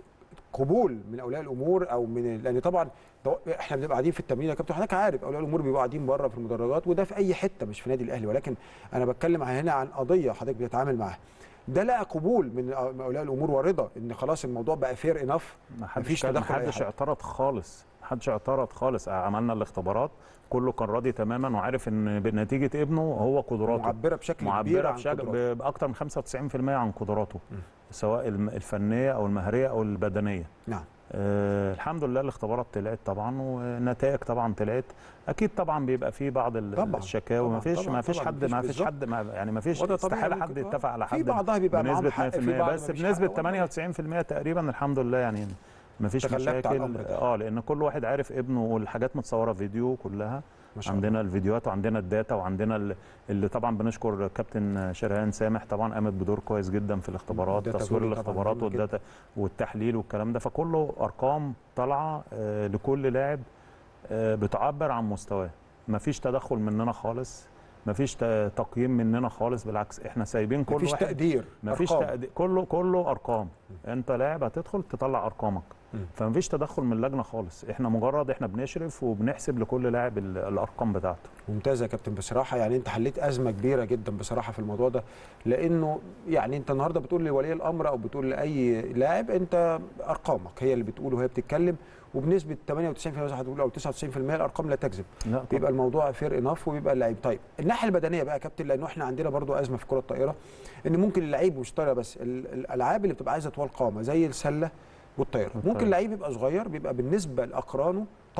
قبول من اولياء الامور او من لان طبعا ده- احنا بنبقى قاعدين في التمرين يا كابتن حضرتك عارف اولياء الامور بيبقوا قاعدين بره في المدرجات وده في اي حته مش في نادي الاهلي ولكن انا بتكلم هنا عن قضيه حضرتك بتتعامل معاها ده لقى قبول من اولياء الامور ورضا ان خلاص الموضوع بقى فير انف ما مفيش حدش كان- ما تدخل أي حدش حد. اعترض خالص ما حدش اعترض خالص عملنا الاختبارات كله كان راضي تماما وعارف ان بنتيجه ابنه هو قدراته معبره بشكل كبير معبره عن بشكل قدراته. ب- باكتر من 95% عن قدراته م. سواء الم- الفنيه او المهريه او البدنيه نعم آه الحمد لله الاختبارات طلعت طبعا والنتائج طبعا طلعت اكيد طبعا بيبقى في بعض ال- طبعا، الشكاوي طبعا، ما فيش طبعا، ما فيش طبعا، حد مفيش ما فيش بالظبط. حد ما يعني ما فيش وده طبيعي استحاله ممكن- حد آه. يتفق على في حد بعضها بيبقى معاهم بنسبه حق، في 100% بعض بس مفيش بنسبه حق. 98% تقريبا الحمد لله يعني ما فيش تغلبت على مشاكل الأمر ده. اه لان كل واحد عارف ابنه والحاجات متصوره فيديو كلها ما شاء الله عندنا الفيديوهات وعندنا الداتا وعندنا ال- اللي طبعا بنشكر كابتن شرهان سامح طبعا قامت بدور كويس جدا في الاختبارات الداتا تصوير فولي طبعاً الاختبارات مهم جداً. والداتا والتحليل والكلام ده فكله ارقام طالعه آه، لكل لاعب آه، بتعبر عن مستواه مفيش تدخل مننا خالص مفيش ت- تقييم مننا خالص بالعكس احنا سايبين كل مفيش واحد تقدير مفيش أرقام. تقدير كله كله ارقام انت لاعب هتدخل تطلع ارقامك مم. فمفيش تدخل من اللجنه خالص احنا مجرد احنا بنشرف وبنحسب لكل لاعب ال- الارقام بتاعته ممتاز يا كابتن بصراحه يعني انت حليت ازمه كبيره جدا بصراحه في الموضوع ده لانه يعني انت النهارده بتقول لولي الامر او بتقول لاي لاعب انت ارقامك هي اللي بتقول وهي بتتكلم وبنسبه 98% زي ما هتقول او 99% الارقام لا تكذب لا طبعا. بيبقى الموضوع فير انف وبيبقى اللعيب طيب الناحيه البدنيه بقى يا كابتن لانه احنا عندنا برضو ازمه في كره الطائره ان ممكن اللعيب مش طايره بس ال- الالعاب اللي بتبقى عايزه طوال قامه زي السله والطايره والطايرة. ممكن لعيب يبقى صغير بيبقى بالنسبه لاقرانه طويل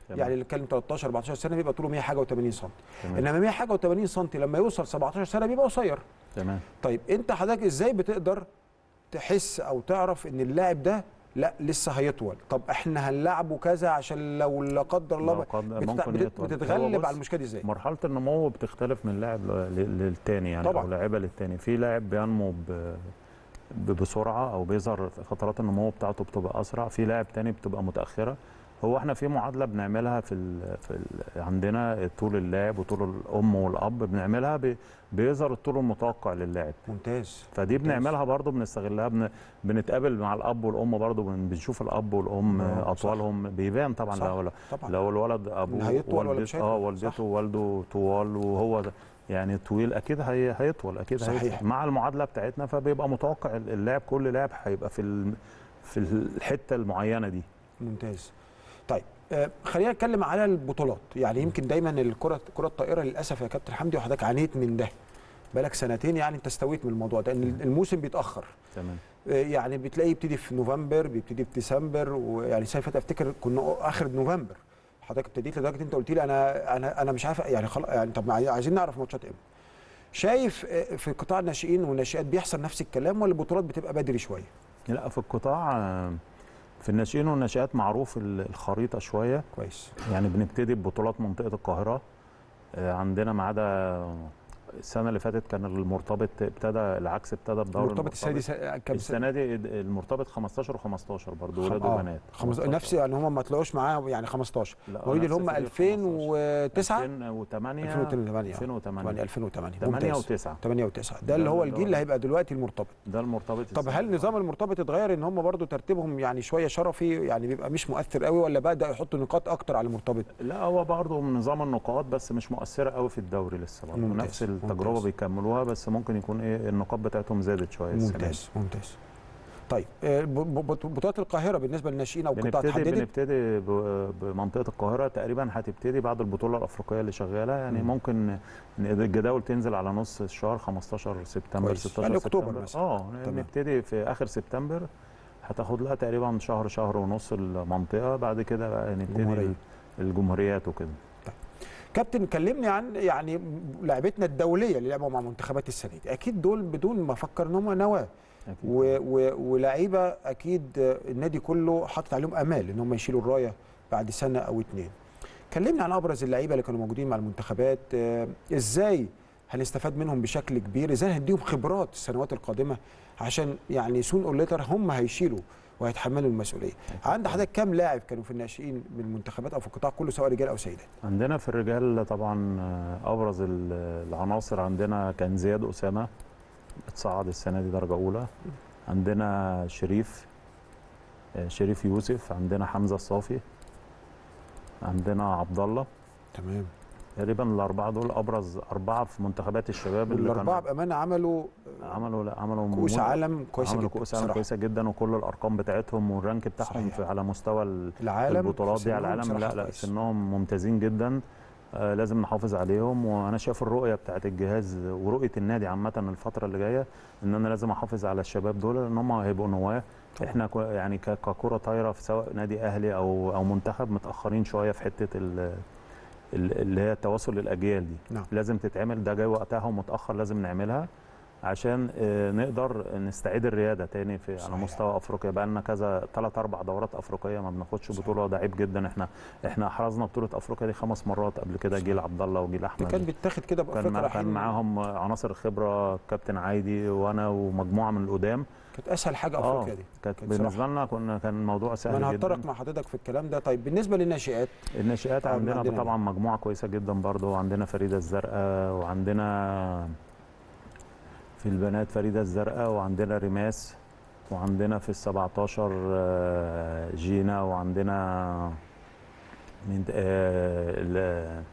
تمام. يعني اللي كان 13 14 سنه بيبقى طوله 100 حاجه و80 سم تمام. انما 100 حاجه و80 سم لما يوصل 17 سنه بيبقى قصير تمام طيب انت حضرتك ازاي بتقدر تحس او تعرف ان اللاعب ده لا لسه هيطول طب احنا هنلعبه كذا عشان لو لا قدر الله لو قد- بتت- ممكن بتت- يطول. هو بتتغلب بص، على المشكله دي ازاي مرحله النمو بتختلف من لاعب ل- ل- للتاني يعني طبعاً. او لاعيبه للتاني في لاعب بينمو ب- ب- بسرعه او بيظهر في فترات النمو بتاعته بتبقى اسرع في لاعب تاني بتبقى متاخره هو احنا في معادله بنعملها في ال في ال عندنا طول اللاعب وطول الام والاب بنعملها ب- بيظهر الطول المتوقع للاعب ممتاز فدي بنعملها برضو بنستغلها بن بنتقابل مع الاب والام برضو بن- بنشوف الاب والام آه، صح. اطوالهم بيبان طبعا صح. لو طبعا لو الولد ابوه هيطول ولا والدته- مش اه هيطول؟ والدته صح. ووالده طوال وهو ده يعني طويل اكيد هي هيطول اكيد صحيح. هيطول مع المعادله بتاعتنا فبيبقى متوقع اللاعب كل لاعب هيبقى في ال- في الحته المعينه دي ممتاز طيب آه خلينا نتكلم على البطولات يعني يمكن دايما الكره كره الطائره للاسف يا كابتن حمدي وحضرتك عانيت من ده بقالك سنتين يعني انت استويت من الموضوع ده ان الموسم بيتاخر تمام آه، يعني بتلاقيه يبتدي في نوفمبر بيبتدي في ديسمبر ويعني السنه اللي فاتت افتكر كنا اخر نوفمبر حضرتك ابتديت لدرجه انت قلت لي انا انا انا مش عارف يعني خلاص يعني طب عاي- عايزين نعرف ماتشات امتى شايف آه، في قطاع الناشئين والناشئات بيحصل نفس الكلام ولا البطولات بتبقى بدري شويه لا في القطاع آه، في الناشئين والناشئات معروف ال- الخريطه شويه كويس يعني بنبتدي ببطولات منطقه القاهره آه، عندنا ما عدا السنه اللي فاتت كان المرتبط ابتدى العكس ابتدى بدوري مرتبط السنه دي س- كام السنه دي المرتبط 15 و15 برضه ولاد آه، وبنات خمس... 15. نفس يعني هم ما طلعوش معاه يعني 15 لا، مواليد نفس اللي هم فريق 2009 2008 2008 2008 2008 8 ممتاز. و9 8 و9 ده اللي هو الجيل اللي هيبقى دلوقتي المرتبط ده المرتبط طب السنة هل دي. نظام المرتبط اتغير ان هم برضو ترتيبهم يعني شويه شرفي يعني بيبقى مش مؤثر قوي ولا بدا يحطوا نقاط اكتر على المرتبط لا هو برضه من نظام النقاط بس مش مؤثره قوي في الدوري لسه برضه ممتاز، نفس التجربه ممتاز. بيكملوها بس ممكن يكون ايه النقاط بتاعتهم زادت شويه السنة دي. ممتاز ممتاز طيب آه، ب- ب- بطولات القاهره بالنسبه للناشئين او القطاع بنبتدي اتحددت بنبتدي ب- بمنطقه القاهره تقريبا هتبتدي بعد البطوله الافريقيه اللي شغاله يعني مم. ممكن ن- الجداول تنزل على نص الشهر 15 سبتمبر كويس. 16 يعني أكتوبر سبتمبر. مثلا. اه تمام. نبتدي في اخر سبتمبر هتاخد لها تقريبا شهر شهر ونص المنطقه بعد كده بقى نبتدي الجمهورية. ال- الجمهوريات وكده كابتن كلمني عن يعني لعبتنا الدوليه اللي لعبوا مع منتخبات السنه دي اكيد دول بدون ما افكر ان هم نواه أكيد. و- و- ولاعيبه اكيد النادي كله حاطط عليهم امال ان هم يشيلوا الرايه بعد سنه او اتنين. كلمنا عن ابرز اللعيبه اللي كانوا موجودين مع المنتخبات آه، ازاي هنستفاد منهم بشكل كبير ازاي هنديهم خبرات السنوات القادمه عشان يعني سون اور ليتر هم هيشيلوا وهيتحملوا المسؤوليه. عند حضرتك كام لاعب كانوا في الناشئين من المنتخبات او في القطاع كله سواء رجال او سيدات؟ عندنا في الرجال طبعا آه، ابرز ال- العناصر عندنا كان زياد اسامه اتصعد السنه دي درجه اولى عندنا شريف آه، شريف يوسف عندنا حمزه الصافي عندنا عبد الله تمام تقريبا الاربعه دول ابرز اربعه في منتخبات الشباب اللي والاربعه كانوا بامانه عملوا عملوا لا عملوا كؤوس مول- عالم كويسه عملوا جدا كؤوس عالم بصراحة. كويسه جدا وكل الارقام بتاعتهم والرانك بتاعهم صحيح. في على مستوى ال- العالم البطولات دي على سنهم العالم لا بصراحة لا كويس. سنهم ممتازين جدا آه لازم نحافظ عليهم وانا شايف الرؤيه بتاعت الجهاز ورؤيه النادي عامه الفتره اللي جايه ان انا لازم احافظ على الشباب دول لان هم هيبقوا نواه طبعاً. احنا كو- يعني ك- ككره طايره في سواء نادي اهلي او او منتخب متاخرين شويه في حته ال- ال- اللي هي التواصل للاجيال دي نعم. لازم تتعمل ده جاي وقتها ومتاخر لازم نعملها عشان آه، نقدر نستعيد الرياده تاني في صحيح. على مستوى افريقيا بقى لنا كذا ثلاث اربع دورات افريقيه ما بناخدش صحيح. بطوله ده عيب جدا احنا احنا احرزنا بطوله افريقيا دي خمس مرات قبل كده جيل عبد الله وجيل ده احمد كان بيتاخد كده كان, بافريقيا مع كان رايحين معاهم عناصر الخبره كابتن عايدي وانا ومجموعه من القدام كانت اسهل حاجه اه افريقيا دي كانت كانت بالنسبه لنا كنا كان الموضوع ما سهل انا جدا هتطرق مع حضرتك في الكلام ده طيب بالنسبه للناشئات الناشئات آه، عندنا, عندنا طبعا مجموعه كويسه جدا برضو عندنا فريده الزرقاء وعندنا في البنات فريده الزرقاء وعندنا ريماس وعندنا في ال 17 آه، جينا وعندنا من آه ال-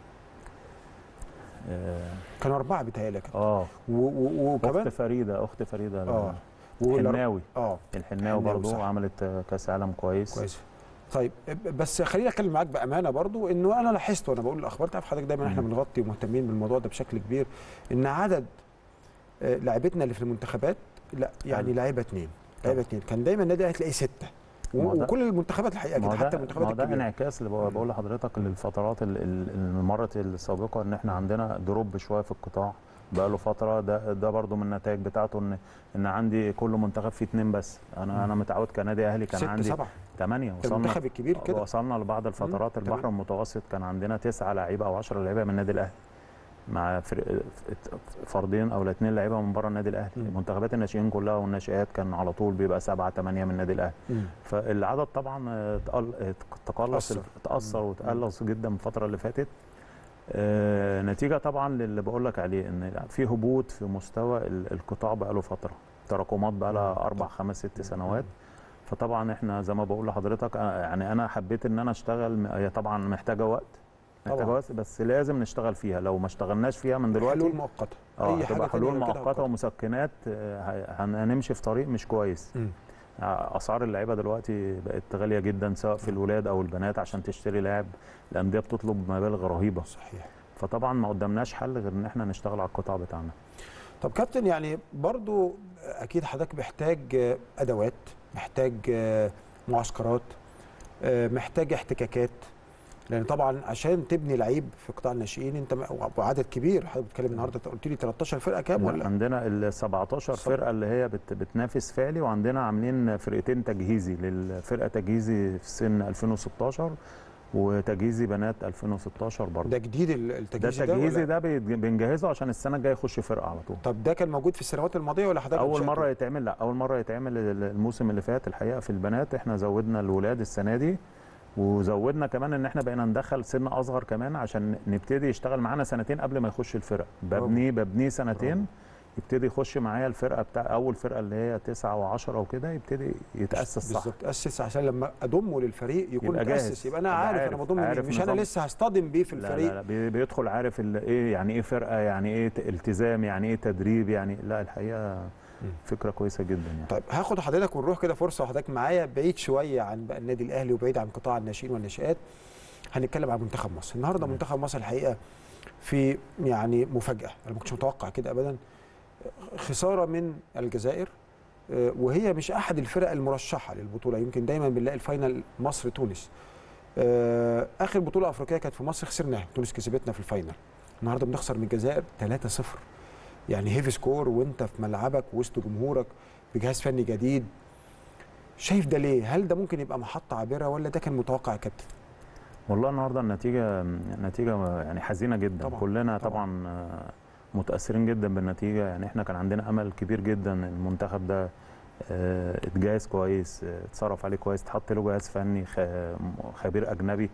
آه، كانوا اربعه بيتهيألي كده اه و- و- اخت وكمان فريده اخت فريده اه والأر- الحناوي اه الحناوي الحناوي، برضو صح. عملت آه، كاس عالم كويس كويس طيب بس خليني اتكلم معاك بامانه برضو انه انا لاحظت وانا بقول الاخبار تعرف حضرتك دايما احنا مم. بنغطي ومهتمين بالموضوع ده بشكل كبير ان عدد آه، لاعبتنا اللي في المنتخبات لا يعني حلو. لاعيبه اثنين لاعيبه اثنين كان دايما النادي الاهلي تلاقي سته و- ما هو ده- وكل المنتخبات الحقيقه ما كده هو حتى ده المنتخبات ما هو ده الكبيره انعكاس اللي بقول- بقول لحضرتك للفترات ال- ال- اللي مرت السابقه ان احنا عندنا دروب شويه في القطاع بقى له فتره ده ده برضو من النتائج بتاعته ان ان عندي كل منتخب فيه اثنين بس انا انا متعود كنادي اهلي كان ست عندي سبعه ثمانيه ده وصلنا المنتخب الكبير كده وصلنا لبعض الفترات تمام. البحر المتوسط كان عندنا تسعة لعيبه او 10 لعيبه من النادي الاهلي مع فرق فردين او اثنين لعيبه من بره النادي الاهلي مم. منتخبات الناشئين كلها والناشئات كان على طول بيبقى سبعة ثمانية من النادي الاهلي مم. فالعدد طبعا آه، تقل- آه، تقلص أثر. تاثر مم. وتقلص جدا من الفتره اللي فاتت آه، نتيجه طبعا للي بقول لك عليه ان في هبوط في مستوى ال- القطاع بقى له فتره تراكمات بقى لها اربع خمس ست سنوات فطبعا احنا زي ما بقول لحضرتك آه، يعني انا حبيت ان انا اشتغل م- هي طبعا محتاجه وقت محتاجه طبعاً. وقت بس لازم نشتغل فيها لو ما اشتغلناش فيها من دلوقتي حلول مؤقته اه اي حاجه هتبقى حلول تانية كده مؤقته ومسكنات آه، هن- هنمشي في طريق مش كويس مم. اسعار اللعيبه دلوقتي بقت غاليه جدا سواء في الولاد او البنات عشان تشتري لاعب الانديه بتطلب مبالغ رهيبه صحيح فطبعا ما قدامناش حل غير ان احنا نشتغل على القطاع بتاعنا طب كابتن يعني برضو اكيد حضرتك محتاج آه، ادوات محتاج آه، معسكرات آه، محتاج احتكاكات لان طبعا عشان تبني لعيب في قطاع الناشئين انت م- وعدد كبير حضرتك بتتكلم النهارده أنت قلت لي 13 فرقه كام ولا عندنا ال 17 سب- فرقه اللي هي بت بتنافس فعلي وعندنا عاملين فرقتين تجهيزي للفرقه تجهيزي في سن 2016 وتجهيزي بنات 2016 برضه ده جديد ال- ده التجهيز ده, التجهيزي ولا؟ ده بيت- بنجهزه عشان السنه الجايه يخش فرقه على طول طب ده كان موجود في السنوات الماضيه ولا حضرتك اول أنشأته؟ مره يتعمل لا اول مره يتعمل ال- الموسم اللي فات الحقيقه في البنات احنا زودنا الولاد السنه دي وزودنا كمان ان احنا بقينا ندخل سن اصغر كمان عشان نبتدي يشتغل معانا سنتين قبل ما يخش الفرق برافو. ببنيه ببنيه سنتين يبتدي يخش معايا الفرقه بتاع اول فرقه اللي هي تسعة و10 وكده يبتدي يتاسس صح بالظبط اسس عشان لما اضمه للفريق يكون يبقى جاهز. تاسس يبقى انا يبقى عارف, عارف- انا بضم مين عارف مش انا نظام. لسه هصطدم بيه في لا الفريق لا لا بي- بيدخل عارف ال- ايه يعني ايه فرقه يعني ايه ت- التزام يعني ايه تدريب يعني لا الحقيقه فكره كويسه جدا يعني طيب هاخد حضرتك ونروح كده فرصه وحضرتك معايا بعيد شويه عن بقى النادي الاهلي وبعيد عن قطاع الناشئين والناشئات هنتكلم عن منتخب مصر النهارده منتخب مصر الحقيقه في يعني مفاجاه انا ما كنتش متوقع كده ابدا خساره من الجزائر آه، وهي مش احد الفرق المرشحه للبطوله يمكن دايما بنلاقي الفاينل مصر تونس آه، اخر بطوله افريقيه كانت في مصر خسرناها تونس كسبتنا في الفاينل النهارده بنخسر من الجزائر 3-0 يعني هيفي سكور وانت في ملعبك وسط جمهورك بجهاز فني جديد شايف ده ليه؟ هل ده ممكن يبقى محطة عابرة ولا ده كان متوقع يا كابتن؟ والله النهارده النتيجه نتيجه يعني حزينه جدا طبعاً، كلنا طبعاً. طبعا, آه، متاثرين جدا بالنتيجه يعني احنا كان عندنا امل كبير جدا المنتخب ده آه، اتجهز كويس آه، اتصرف عليه كويس اتحط له جهاز فني خ- خبير اجنبي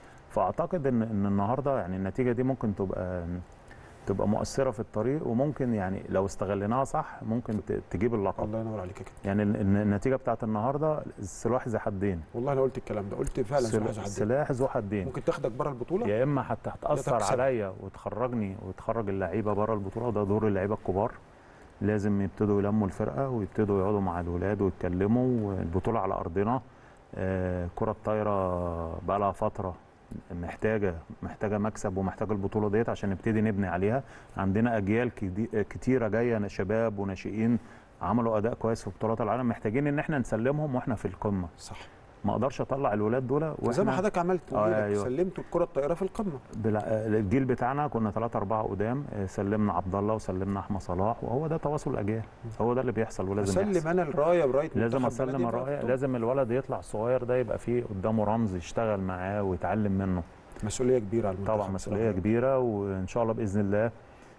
فاعتقد ان ان النهارده يعني النتيجه دي ممكن تبقى تبقى مؤثره في الطريق وممكن يعني لو استغليناها صح ممكن ت- تجيب اللقب الله ينور عليك يا كابتن يعني ال- ال- النتيجه بتاعت النهارده السلاح ذي حدين والله انا قلت الكلام ده قلت فعلا سلا- سلاح عدل سلاح ذو حدين ممكن تاخدك بره البطولة يا اما حتى هتاثر تكسب. عليا وتخرجني وتخرج اللعيبه بره البطوله وده دور اللعيبه الكبار لازم يبتدوا يلموا الفرقه ويبتدوا يقعدوا مع الولاد ويتكلموا والبطوله على ارضنا آه، الكره الطايره بقى لها فتره محتاجه محتاجه مكسب ومحتاجه البطوله ديت عشان نبتدي نبني عليها عندنا اجيال كدي- كتيره جايه شباب وناشئين عملوا اداء كويس في بطولات العالم محتاجين ان احنا نسلمهم واحنا في القمه صح ما اقدرش اطلع الولاد دول زي ما واحنا حضرتك عملت آه، وجيلك، أيوة. سلمت الكرة الطائرة في القمة بلا- الجيل بتاعنا كنا ثلاثة أربعة قدام آه، سلمنا عبد الله وسلمنا أحمد صلاح وهو ده تواصل الأجيال هو ده اللي بيحصل ولازم اسلم يحصل انا الراية براية لازم منتخب أسلم بلدي بقى في الراية البطولة. لازم الولد يطلع الصغير ده يبقى فيه قدامه رمز يشتغل معاه ويتعلم منه مسؤولية كبيرة على المنتخب طبعا مسؤولية بصراحة. كبيرة وإن شاء الله بإذن الله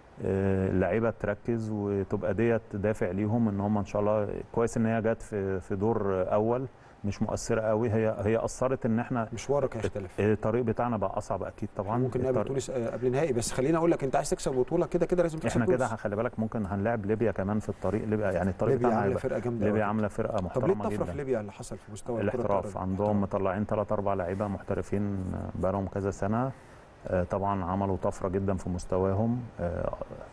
آه، اللعيبة تركز وتبقى ديت دافع ليهم إن هم إن شاء الله كويس إن هي جت في في دور أول مش مؤثرة قوي هي هي أثرت إن إحنا مشوارك هيختلف الطريق بتاعنا بقى أصعب أكيد طبعا ممكن نقابل الطريق- تونس آه، قبل نهائي بس خليني اقول لك انت عايز تكسب بطولة كده كده لازم تكسب احنا كده تونس. خلي بالك ممكن هنلاعب ليبيا كمان في الطريق ليبيا يعني الطريق ليبيا بتاعنا عاملة هيبقى فرقة جامدة ليبيا أوي. عامله فرقه طب ليه محترمه الطفرة في جدا ليبيا اللي حصل في مستوى الكرة الاحتراف الطائرة؟ عندهم مطلعين ثلاث اربع لعيبه محترفين بقالهم كذا سنه آه، طبعا عملوا طفره جدا في مستواهم آه،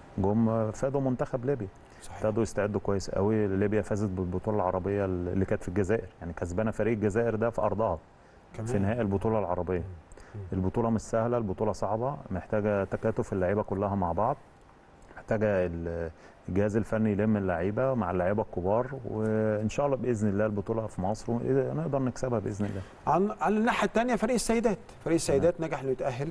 جم فادوا منتخب ليبيا صحيح ابتدوا يستعدوا كويس قوي ليبيا فازت بالبطوله العربيه اللي كانت في الجزائر يعني كسبانه فريق الجزائر ده في ارضها كمان. في نهائي البطوله العربيه البطوله مش سهله البطوله صعبه محتاجه تكاتف اللعيبه كلها مع بعض محتاجه ال- الجهاز الفني يلم اللعيبه مع اللعيبه الكبار وان شاء الله باذن الله البطوله في مصر ونقدر نكسبها باذن الله عن على الناحيه الثانيه فريق السيدات فريق السيدات نجح انه يتاهل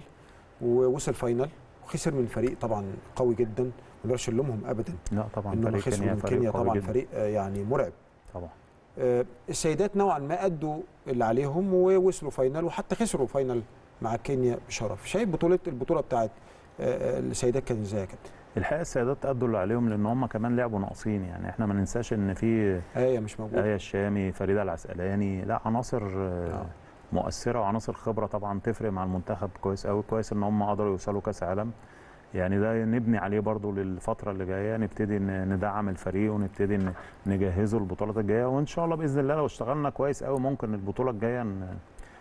ووصل فاينل وخسر من فريق طبعا قوي جدا ما نقدرش نلومهم ابدا لا طبعا انهم فريق خسروا كينيا من فريق كينيا قوي طبعا جدا. فريق آه، يعني مرعب طبعا آه، السيدات نوعا ما ادوا اللي عليهم ووصلوا فاينل وحتى خسروا فاينل مع كينيا بشرف شايف بطوله البطوله بتاعت آه، آه، السيدات كانت ازاي يا كابتن الحقيقه السيدات ادوا اللي عليهم لان هم كمان لعبوا ناقصين يعني احنا ما ننساش ان في ايه مش موجوده آية الشامي فريدة العسقلاني لا عناصر آه، آه. مؤثرة وعناصر خبرة طبعا تفرق مع المنتخب كويس قوي كويس ان هم قدروا يوصلوا كاس عالم يعني ده نبني عليه برضو للفترة اللي جاية نبتدي ن- ندعم الفريق ونبتدي ن- نجهزه البطولات الجاية وان شاء الله بإذن الله لو اشتغلنا كويس قوي ممكن البطولة الجاية ن-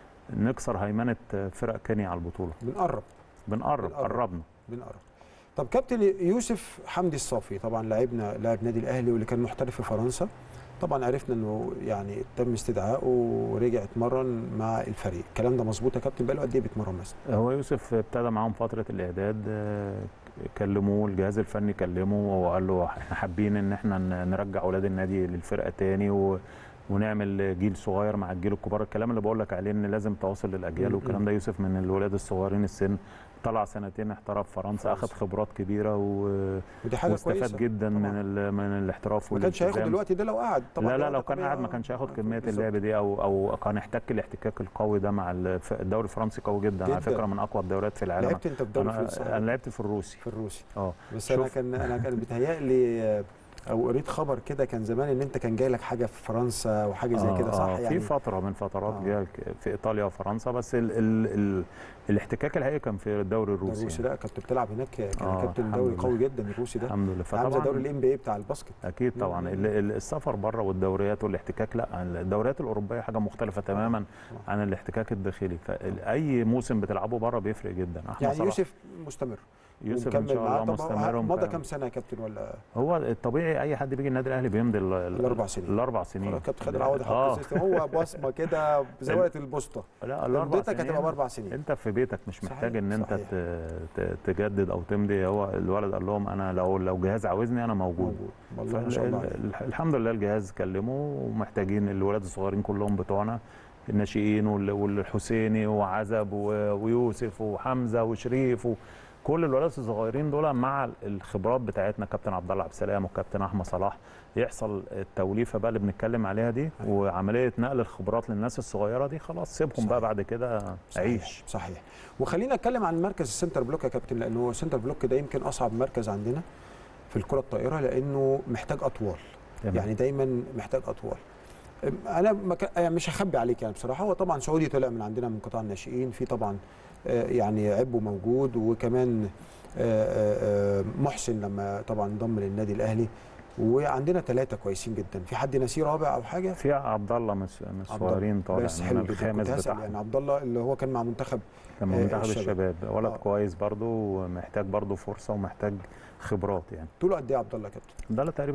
نكسر هيمنة فرق كينيا على البطولة بنقرب بنقرب بنقرب. قربنا بنقرب طب كابتن يوسف حمدي الصافي طبعا لاعبنا لاعب نادي الاهلي واللي كان محترف في فرنسا طبعا عرفنا انه يعني تم استدعائه ورجع اتمرن مع الفريق الكلام ده مظبوط يا كابتن بقاله قد ايه بيتمرن مثلا هو يوسف ابتدى معاهم فترة الإعداد آه، كلموه الجهاز الفني كلمه وقال له احنا حابين ان احنا ن- نرجع اولاد النادي للفرقة تاني و ونعمل جيل صغير مع الجيل الكبار الكلام اللي بقول لك عليه ان لازم تواصل للاجيال م- والكلام م. ده يوسف من الولاد الصغيرين السن طلع سنتين احترف فرنسا فرنسا. اخذ خبرات كبيره و... ودي حاجه واستفاد كويسه جدا طبعاً. من ال... من الاحتراف ما كانش هياخد والالتزام. الوقت ده لو قعد طبعا لا لا الوقت لو كان طبيعي. قاعد ما كانش هياخد آه، كميه بالظبط. اللعب دي او او كان احتك الاحتكاك القوي ده مع الف- الدوري الفرنسي قوي جدا, جداً. على فكره من اقوى الدوريات في العالم لعبت انت في الدوري انا الفرنسي انا لعبت في الروسي في الروسي اه بس انا شوف. كان انا كان بيتهيألي آه، او قريت خبر كده كان زمان ان انت كان جاي لك حاجه في فرنسا وحاجه زي آه، كده صح آه يعني في فتره من فترات آه. جه في ايطاليا وفرنسا بس ال ال ال الاحتكاك الحقيقي كان في الدوري الروسي الروسي لا كنت بتلعب هناك كان آه، كابتن الحمد دوري لله. قوي جدا الروسي ده الحمد لله عامل زي دوري فطبعا الام بي اي بتاع الباسكت اكيد طبعا مم. ال- ال- السفر بره والدوريات والاحتكاك لا الدوريات الاوروبيه حاجه مختلفه تماما عن الاحتكاك الداخلي فاي موسم بتلعبه بره بيفرق جدا احمد يعني صلاح يوسف مستمر يوسف ان ومكمل شاء معاه. الله طب مستمر مضى ومكمل. كام سنه يا كابتن ولا هو الطبيعي اي حد بيجي النادي الاهلي بيمضي ال- ال- الأربع سنين. الاربع سنين خلاص كابتن خالد العوضي حط اه سيستم هو بصمه كده بزاويه البوسطه لا الاربع مدتك هتبقى سنين باربع سنين انت في بيتك مش صحيح، محتاج ان انت صحيح. ت- ت- تجدد او تمضي هو الولد قال لهم انا لو لو جهاز عاوزني انا موجود موجود والله ما شاء الله عليه. فال- الحمد لله الجهاز كلمه ومحتاجين الولاد الصغيرين كلهم بتوعنا الناشئين وال- والحسيني وعزب و- ويوسف وحمزه وشريف كل الولاد الصغيرين دول مع الخبرات بتاعتنا كابتن عبد الله عبد السلام وكابتن احمد صلاح يحصل التوليفه بقى اللي بنتكلم عليها دي وعمليه نقل الخبرات للناس الصغيره دي خلاص سيبهم صحيح. بقى بعد كده صحيح عيش صحيح وخلينا اتكلم عن مركز السنتر بلوك يا كابتن لانه هو السنتر بلوك ده يمكن اصعب مركز عندنا في الكره الطائره لانه محتاج اطوال تمام. يعني دايما محتاج اطوال انا ما كان- يعني مش هخبي عليك يعني بصراحه هو طبعا سعودي طلع من عندنا من قطاع الناشئين في طبعا آه، يعني عبو موجود وكمان آه، آه، آه، محسن لما طبعا انضم للنادي الاهلي وعندنا ثلاثه كويسين جدا في حد نسيه رابع او حاجه في عبد الله مش مش عبد الله. صغيرين طالع بس من حلو جدا الخامس كنت هسال بتاعهم يعني عبد الله اللي هو كان مع منتخب كان آه، منتخب الشباب. الشباب ولد آه. كويس برضو ومحتاج برضو فرصه ومحتاج خبرات يعني طوله قد ايه عبد الله يا كابتن ده تقريبا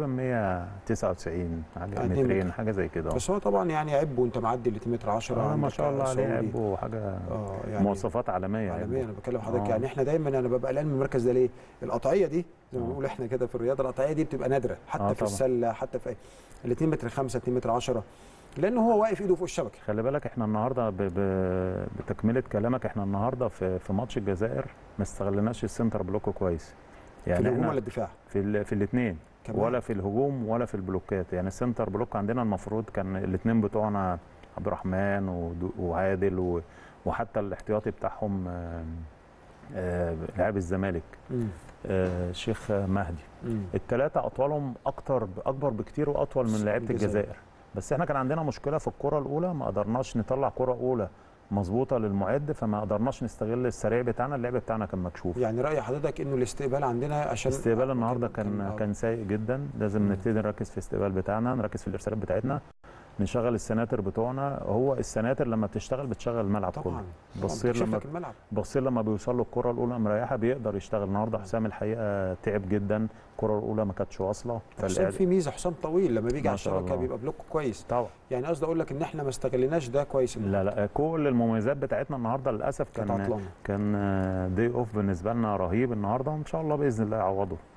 199 حاجه يعني اتنين مترين متر. حاجه زي كده بس هو طبعا يعني عيب وانت معدي ال 2 متر 10 اه ما عندك شاء الله عليه سعودي. عيب وحاجه اه يعني مواصفات عالميه عالميا عيب انا بكلم حضرتك آه. يعني احنا دايما انا ببقى قلقان من المركز ده ليه؟ القطعيه دي زي ما آه. بنقول احنا كده في الرياضه القطعيه دي بتبقى نادره حتى آه في طبعا. السله حتى في ال 2 متر 5 2 متر 10 لانه هو واقف ايده فوق الشبكه خلي بالك احنا النهارده ب... ب... بتكمله كلامك احنا النهارده في في ماتش الجزائر ما استغلناش السنتر بلوك كويس في يعني الهجوم احنا ولا الدفاع؟ في ال... في الاثنين كمان. ولا في الهجوم ولا في البلوكات يعني السنتر بلوك عندنا المفروض كان الاثنين بتوعنا عبد الرحمن ودو- وعادل و... وحتى الاحتياطي بتاعهم آه، آه، لاعب الزمالك مم. آه، شيخ مهدي مم. الثلاثه اطوالهم اكتر اكبر بكتير واطول من لعيبه الجزائر. الجزائر بس احنا كان عندنا مشكله في الكره الاولى ما قدرناش نطلع كره اولى مظبوطه للمعد فما قدرناش نستغل السريع بتاعنا اللعب بتاعنا كان مكشوف يعني راي حضرتك انه الاستقبال عندنا عشان الاستقبال النهارده كان آه. كان سيء جدا لازم مم. نبتدي نركز في الاستقبال بتاعنا نركز في الارسالات بتاعتنا نشغل السناتر بتوعنا هو السناتر لما بتشتغل بتشغل الملعب طبعا كله طبعاً بصير بتكشف لما لك الملعب بصير لما بيوصل له الكره الاولى مريحه بيقدر يشتغل النهارده حسام الحقيقه تعب جدا الكره الاولى ما كانتش واصله حسام في ميزه حسام طويل لما بيجي ما على شاء الشبكه الله. بيبقى بلوك كويس طبعا يعني قصدي اقول لك ان احنا ما استغلناش ده كويس لا لا كل المميزات بتاعتنا النهارده للاسف كانت كان عطلانه كان دي اوف بالنسبه لنا رهيب النهارده وان شاء الله باذن الله يعوضه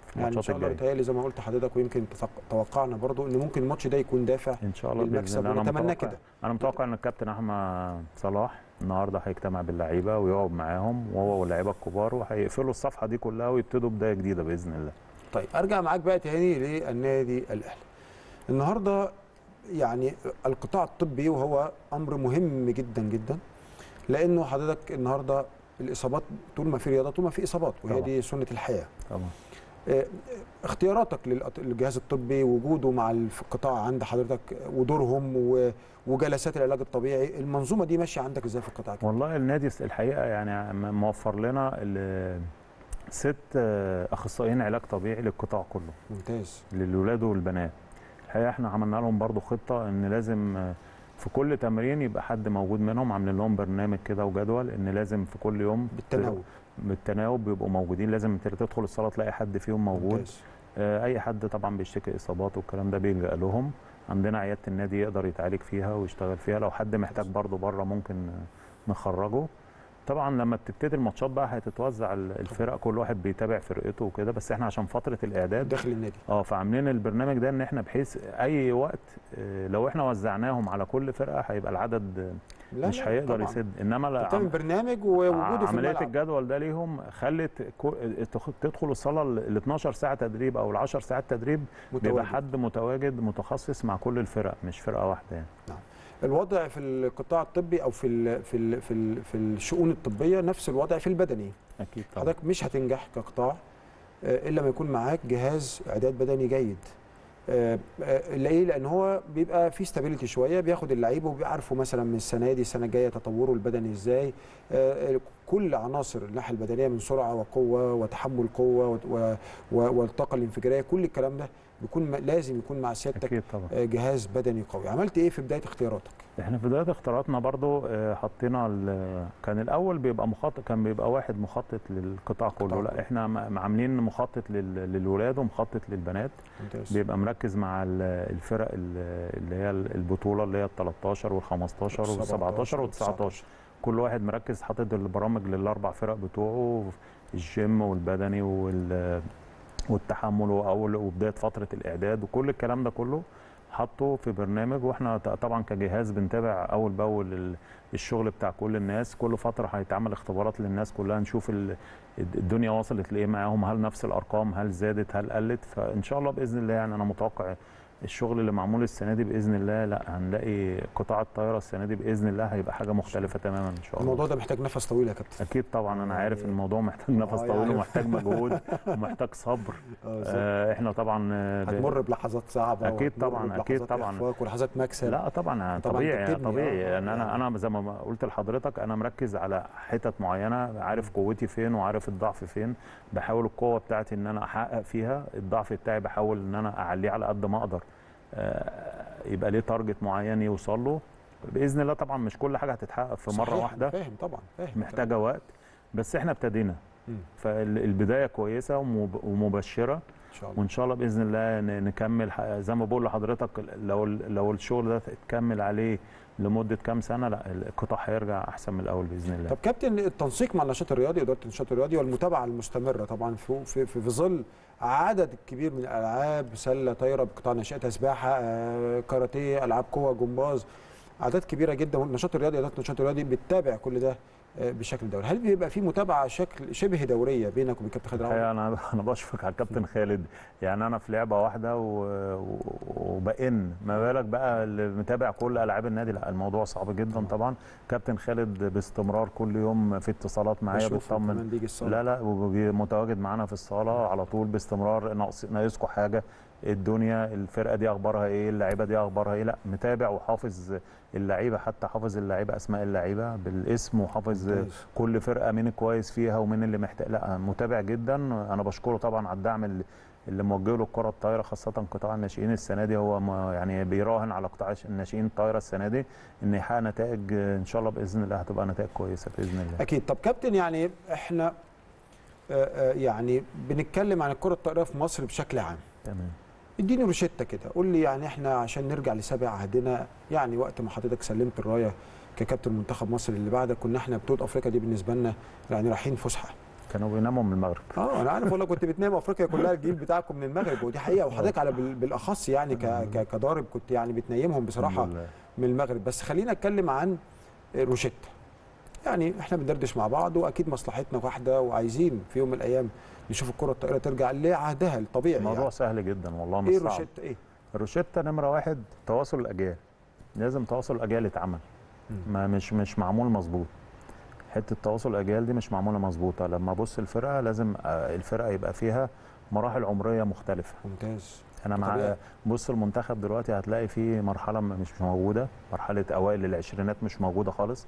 في يعني ان الماتشات شاء الله الجايه بيتهيألي زي ما قلت لحضرتك ويمكن تتق- توقعنا برضو ان ممكن الماتش ده يكون دافع ان شاء الله باذن للمكسب الله انا ونتمنى متوقع كده. انا متوقع ان الكابتن احمد صلاح النهارده هيجتمع باللعيبه ويقعد معاهم وهو واللعيبه الكبار وهيقفلوا الصفحه دي كلها ويبتدوا بدايه جديده باذن الله طيب ارجع معاك بقى تاني للنادي الاهلي النهارده يعني القطاع الطبي وهو امر مهم جدا جدا لانه حضرتك النهارده الاصابات طول ما في رياضه طول ما في اصابات وهي طبعا. دي سنه الحياه طبعا آه، اختياراتك للأط- للجهاز الطبي وجوده مع ال- في القطاع عند حضرتك ودورهم و- وجلسات العلاج الطبيعي المنظومه دي ماشيه عندك ازاي في القطاع كده؟ والله النادي الحقيقه يعني م- موفر لنا ال- ست آه، اخصائيين علاج طبيعي للقطاع كله ممتاز للولاد والبنات الحقيقه احنا عملنا لهم برضو خطه ان لازم آه، في كل تمرين يبقى حد موجود منهم عاملين لهم برنامج كده وجدول ان لازم في كل يوم بالتناوب بالتناوب بيبقوا موجودين لازم انت تدخل الصلاه تلاقي حد فيهم موجود ممتاز. آه، اي حد طبعا بيشتكي اصابات والكلام ده بيلجا لهم عندنا عياده النادي يقدر يتعالج فيها ويشتغل فيها لو حد محتاج برضه بره ممكن آه، نخرجه طبعا لما بتبتدي الماتشات بقى هتتوزع ال- الفرق كل واحد بيتابع فرقته وكده بس احنا عشان فتره الاعداد داخل النادي اه فعاملين البرنامج ده ان احنا بحيث اي وقت آه، لو احنا وزعناهم على كل فرقه هيبقى العدد آه، لا مش لا، هيقدر طبعاً. يسد انما لا- تعمل برنامج ووجوده في عمليه الملعب الجدول ده ليهم خلت كو- تخ- تدخل الصاله ال 12 ساعه تدريب او ال 10 ساعات تدريب بيبقى متواجد. حد متواجد متخصص مع كل الفرق مش فرقه واحده يعني الوضع في القطاع الطبي او في ال في ال في ال في الشؤون الطبيه نفس الوضع في البدني اكيد طبعا حضرتك مش هتنجح كقطاع آه، الا ما يكون معاك جهاز اعداد بدني جيد آه، آه، ليه لان هو بيبقى فيه ستابيليتي شويه بياخد اللعيبه وبيعرفوا مثلا من السنه دي السنه الجايه تطوره البدني ازاي آه، آه، كل عناصر الناحيه البدنيه من سرعه وقوه وتحمل قوه و- و- و- والطاقه الانفجاريه كل الكلام ده بيكون م- لازم يكون مع سيادتك اكيد طبعا آه، جهاز بدني قوي عملت ايه في بدايه اختياراتك احنا في بدايه اختياراتنا برضو آه، حطينا ال- كان الاول بيبقى مخطط كان بيبقى واحد مخطط للقطاع كله القطاع لا كله. احنا م- عاملين مخطط لل- للولاد ومخطط للبنات ممتاز بيبقى مركز مع ال- الفرق ال- اللي هي البطوله اللي هي ال 13 وال 15 وال 17 وال 19 كل واحد مركز حاطط البرامج للاربع فرق بتوعه الجيم والبدني وال والتحمل وأول وبدايه فتره الاعداد وكل الكلام ده كله حطه في برنامج واحنا ط- طبعا كجهاز بنتابع اول باول ال- الشغل بتاع كل الناس كل فتره هيتعمل اختبارات للناس كلها نشوف ال- الدنيا وصلت لايه معاهم هل نفس الارقام هل زادت هل قلت فان شاء الله باذن الله يعني انا متوقع الشغل اللي معمول السنه دي باذن الله لا هنلاقي قطاع الطايره السنه دي باذن الله هيبقى حاجه مختلفه تماما ان شاء الله الموضوع ده محتاج نفس طويل يا كابتن اكيد طبعا انا عارف يعني- الموضوع محتاج نفس آه طويل يعني- ومحتاج مجهود ومحتاج صبر آه احنا طبعا آه، ب- هتمر بلحظات صعبه أكيد وهتمر طبعاً، بلحظات أكيد طبعاً. إخفاق ولحظات مكسب لا طبعا طبعاً طبيعي أنت بتبني، طبيعي آه، يعني انا يعني. انا زي ما قلت لحضرتك انا مركز على حتت معينه عارف قوتي فين وعارف الضعف فين بحاول القوه بتاعتي ان انا احقق فيها الضعف بتاعي بحاول ان انا اعليه على قد ما اقدر آه، يبقى ليه تارجت معين يوصل له باذن الله طبعا مش كل حاجه هتتحقق في مره صحيح، واحده فاهم طبعا فاهم محتاجه وقت بس احنا ابتدينا مم. فالبدايه كويسه ومب- ومبشره ان شاء الله وان شاء الله باذن الله ن- نكمل ح- زي ما بقول لحضرتك لو ال- لو الشغل ده تكمل عليه لمده كام سنه لا القطاع هيرجع احسن من الاول باذن الله طب كابتن التنسيق مع النشاط الرياضي اداره النشاط الرياضي والمتابعه المستمره طبعا في في, في, في ظل عدد كبير من الالعاب سله طايره بقطاع نشاتها سباحه آه، كاراتيه العاب قوه جمباز اعداد كبيره جدا والنشاط الرياضي اداره النشاط الرياضي بتتابع كل ده آه، بشكل دوري هل بيبقى في متابعه شكل شبه دوريه بينك وبين كابتن خالد الحقيقه عوض انا انا بشفق على الكابتن خالد يعني انا في لعبه واحده و- و- وبئن ما بالك بقى اللي متابع كل العاب النادي لا الموضوع صعب جدا طبعا كابتن خالد باستمرار كل يوم في اتصالات معايا بشوفه بيطمن كمان بيجي الصالة. لا لا وبيجي متواجد معانا في الصاله على طول باستمرار ناقص ناقصكم حاجه الدنيا الفرقه دي اخبارها ايه اللعيبه دي اخبارها ايه لا متابع وحافظ اللعيبه حتى حافظ اللعيبه اسماء اللعيبه بالاسم وحافظ ممتاز. كل فرقه مين الكويس فيها ومين اللي محتاج لا متابع جدا انا بشكره طبعا على الدعم اللي اللي موجه له الكره الطايره خاصه قطاع الناشئين السنه دي هو ما- يعني بيراهن على قطاع الناشئين الطايره السنه دي ان يحقق نتائج ان شاء الله باذن الله هتبقى نتائج كويسه باذن الله اكيد طب كابتن يعني احنا آه، آه، يعني بنتكلم عن الكره الطائره في مصر بشكل عام تمام اديني روشته كده قول لي يعني احنا عشان نرجع لسابع عهدنا يعني وقت ما حضرتك سلمت الرايه ككابتن منتخب مصر اللي بعدك كنا احنا بطوله افريقيا دي بالنسبه لنا يعني رايحين فسحه كانوا بيناموا من المغرب اه انا عارف والله كنت بتنام افريقيا كلها الجيل بتاعكم من المغرب ودي حقيقه وحضرتك على بال- بالاخص يعني ك- ك- كضارب كنت يعني بتنيمهم بصراحه الحمد لله. من المغرب بس خلينا اتكلم عن روشيتا يعني احنا بندردش مع بعض واكيد مصلحتنا واحده وعايزين في يوم من الايام نشوف الكره الطائره ترجع لعهدها الطبيعي الموضوع يعني. سهل جدا والله مش ايه صعب روشيتا ايه الروشتة نمرة واحد تواصل الأجيال لازم تواصل الأجيال يتعمل ما مش مش معمول مظبوط حتة تواصل الأجيال دي مش معمولة مظبوطة لما أبص الفرقة لازم آه، الفرقة يبقى فيها مراحل عمرية مختلفة ممتاز أنا مع طبيعي. بص المنتخب دلوقتي هتلاقي فيه مرحلة م- مش موجودة مرحلة أوائل العشرينات مش موجودة خالص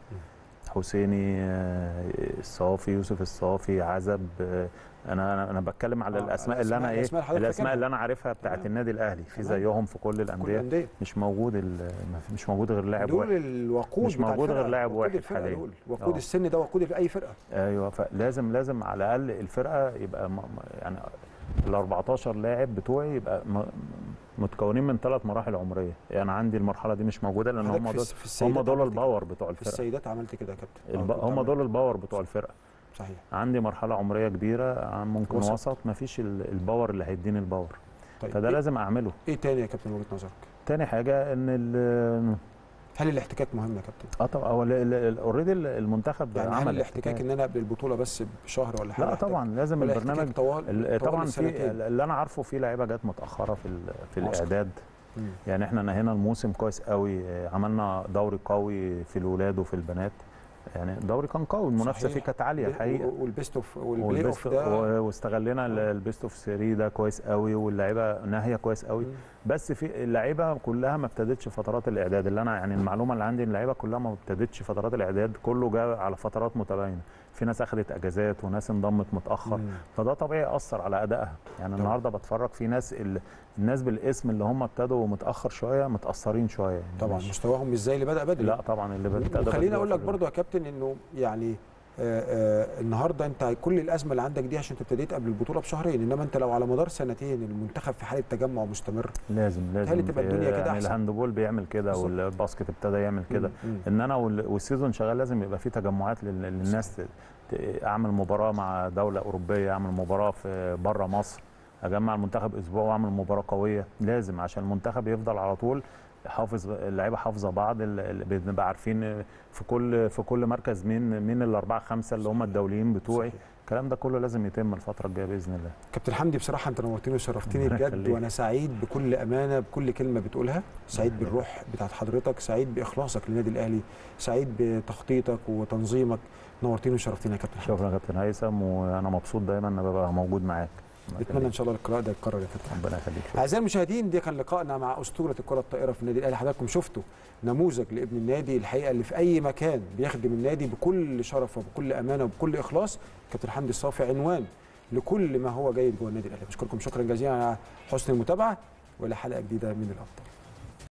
حسيني آه، الصافي يوسف الصافي عزب آه، انا انا, أنا بتكلم على آه، الاسماء اللي انا الأسماء- ايه الأسماء اللي حضرتك الاسماء فاكرها. اللي انا عارفها بتاعت تمام. النادي الاهلي في تمام. زيهم في كل كل الانديه الانديه مش موجود ال- ما في- مش موجود غير لاعب دول واحد الوقود مش بتاع موجود غير الفرقة، لاعب وقود واحد الفرقة حاليا. دول. وقود آه. السن ده وقود في اي فرقه ايوه فلازم لازم على الاقل الفرقه يبقى م- م- يعني ال 14 لاعب بتوعي يبقى م- متكونين من ثلاث مراحل عمريه يعني عندي المرحله دي مش موجوده لان حضرتك هم في دول الس- في السيدات هم دول عملت كده. الباور بتوع في الفرقه السيدات عملت كده يا كابتن الب... آه، كنت هم عملت- دول الباور بتوع الفرقه صحيح عندي مرحله عمريه كبيره عن- ممكن وسط. وسط, وسط مفيش ال- الباور اللي هيديني الباور طيب فده إيه- لازم اعمله ايه تاني يا كابتن من وجهه نظرك تاني حاجه ان ال هل الاحتكاك مهم يا كابتن اه طبعا هو اوريدي المنتخب يعني هل عمل الاحتكاك ان انا قبل البطوله بس بشهر ولا حاجه لا أحتاج؟ طبعا لازم ولا البرنامج احتكاك طوال ال- طوال طبعا في السنتين؟ اللي انا عارفه في لعيبه جت متاخره في ال- في معسكر. الاعداد مم. يعني احنا نهينا الموسم كويس قوي آه، عملنا دوري قوي في الولاد وفي البنات يعني الدوري كان قوي المنافسه صحيح. فيه كانت عاليه و- الحقيقه والبيست اوف والبلاي والبيست اوف ده و- واستغلنا ال- البيست اوف 3 ده كويس قوي واللعيبه ناهيه كويس قوي مم. بس في اللعيبه كلها ما ابتدتش فترات الاعداد اللي انا يعني المعلومه اللي عندي إن اللعيبه كلها ما ابتدتش فترات الاعداد كله جاء على فترات متباينه في ناس اخذت اجازات وناس انضمت متاخر مم. فده طبيعي اثر على ادائها يعني النهارده بتفرج في ناس ال... الناس بالاسم اللي هم ابتدوا متاخر شويه متاثرين شويه يعني طبعا مش- مستواهم مش زي اللي بدا بدري لا طبعا اللي ابتدى وخليني بدري اقول لك وصل برضو يا كابتن انه يعني آه آه النهارده انت كل الازمه اللي عندك دي عشان انت ابتديت قبل البطوله بشهرين انما انت لو على مدار سنتين المنتخب في حاله تجمع مستمر لازم لازم تبقى في- الدنيا كده يعني أحسن. الهاندبول بيعمل كده بالظبط. والباسكت ابتدى يعمل كده مم. مم. ان انا وال- والسيزون شغال لازم يبقى في تجمعات لل- للناس ت- ت- اعمل مباراه مع دوله اوروبيه اعمل مباراه في بره مصر اجمع المنتخب اسبوع واعمل مباراه قويه لازم عشان المنتخب يفضل على طول حافظ اللعيبه حافظه بعض ال- ال- بنبقى عارفين في كل في كل مركز مين مين الاربعه خمسه اللي هم الدوليين بتوعي صحيح. الكلام ده كله لازم يتم الفتره الجايه باذن الله كابتن حمدي بصراحه انت نورتني وشرفتني ربنا بجد يخليك. وانا سعيد بكل امانه بكل كلمه بتقولها سعيد يخليك. بالروح بتاعت حضرتك سعيد باخلاصك للنادي الاهلي سعيد بتخطيطك وتنظيمك نورتني وشرفتني يا كابتن حمدي شكرا يا كابتن هيثم وانا مبسوط دايما ان ببقى موجود معاك نتمنى ان شاء الله اللقاء ده يتكرر يا كابتن ربنا يخليك اعزائي المشاهدين ده كان لقائنا مع اسطوره الكره الطائره في النادي الاهلي حضراتكم شفتوا نموذج لابن النادي الحقيقه اللي في اي مكان بيخدم النادي بكل شرف وبكل امانه وبكل اخلاص كابتن حمدي الصافي عنوان لكل ما هو جيد جوه النادي الاهلي بشكركم شكرا جزيلا على حسن المتابعه والى حلقه جديده من الابطال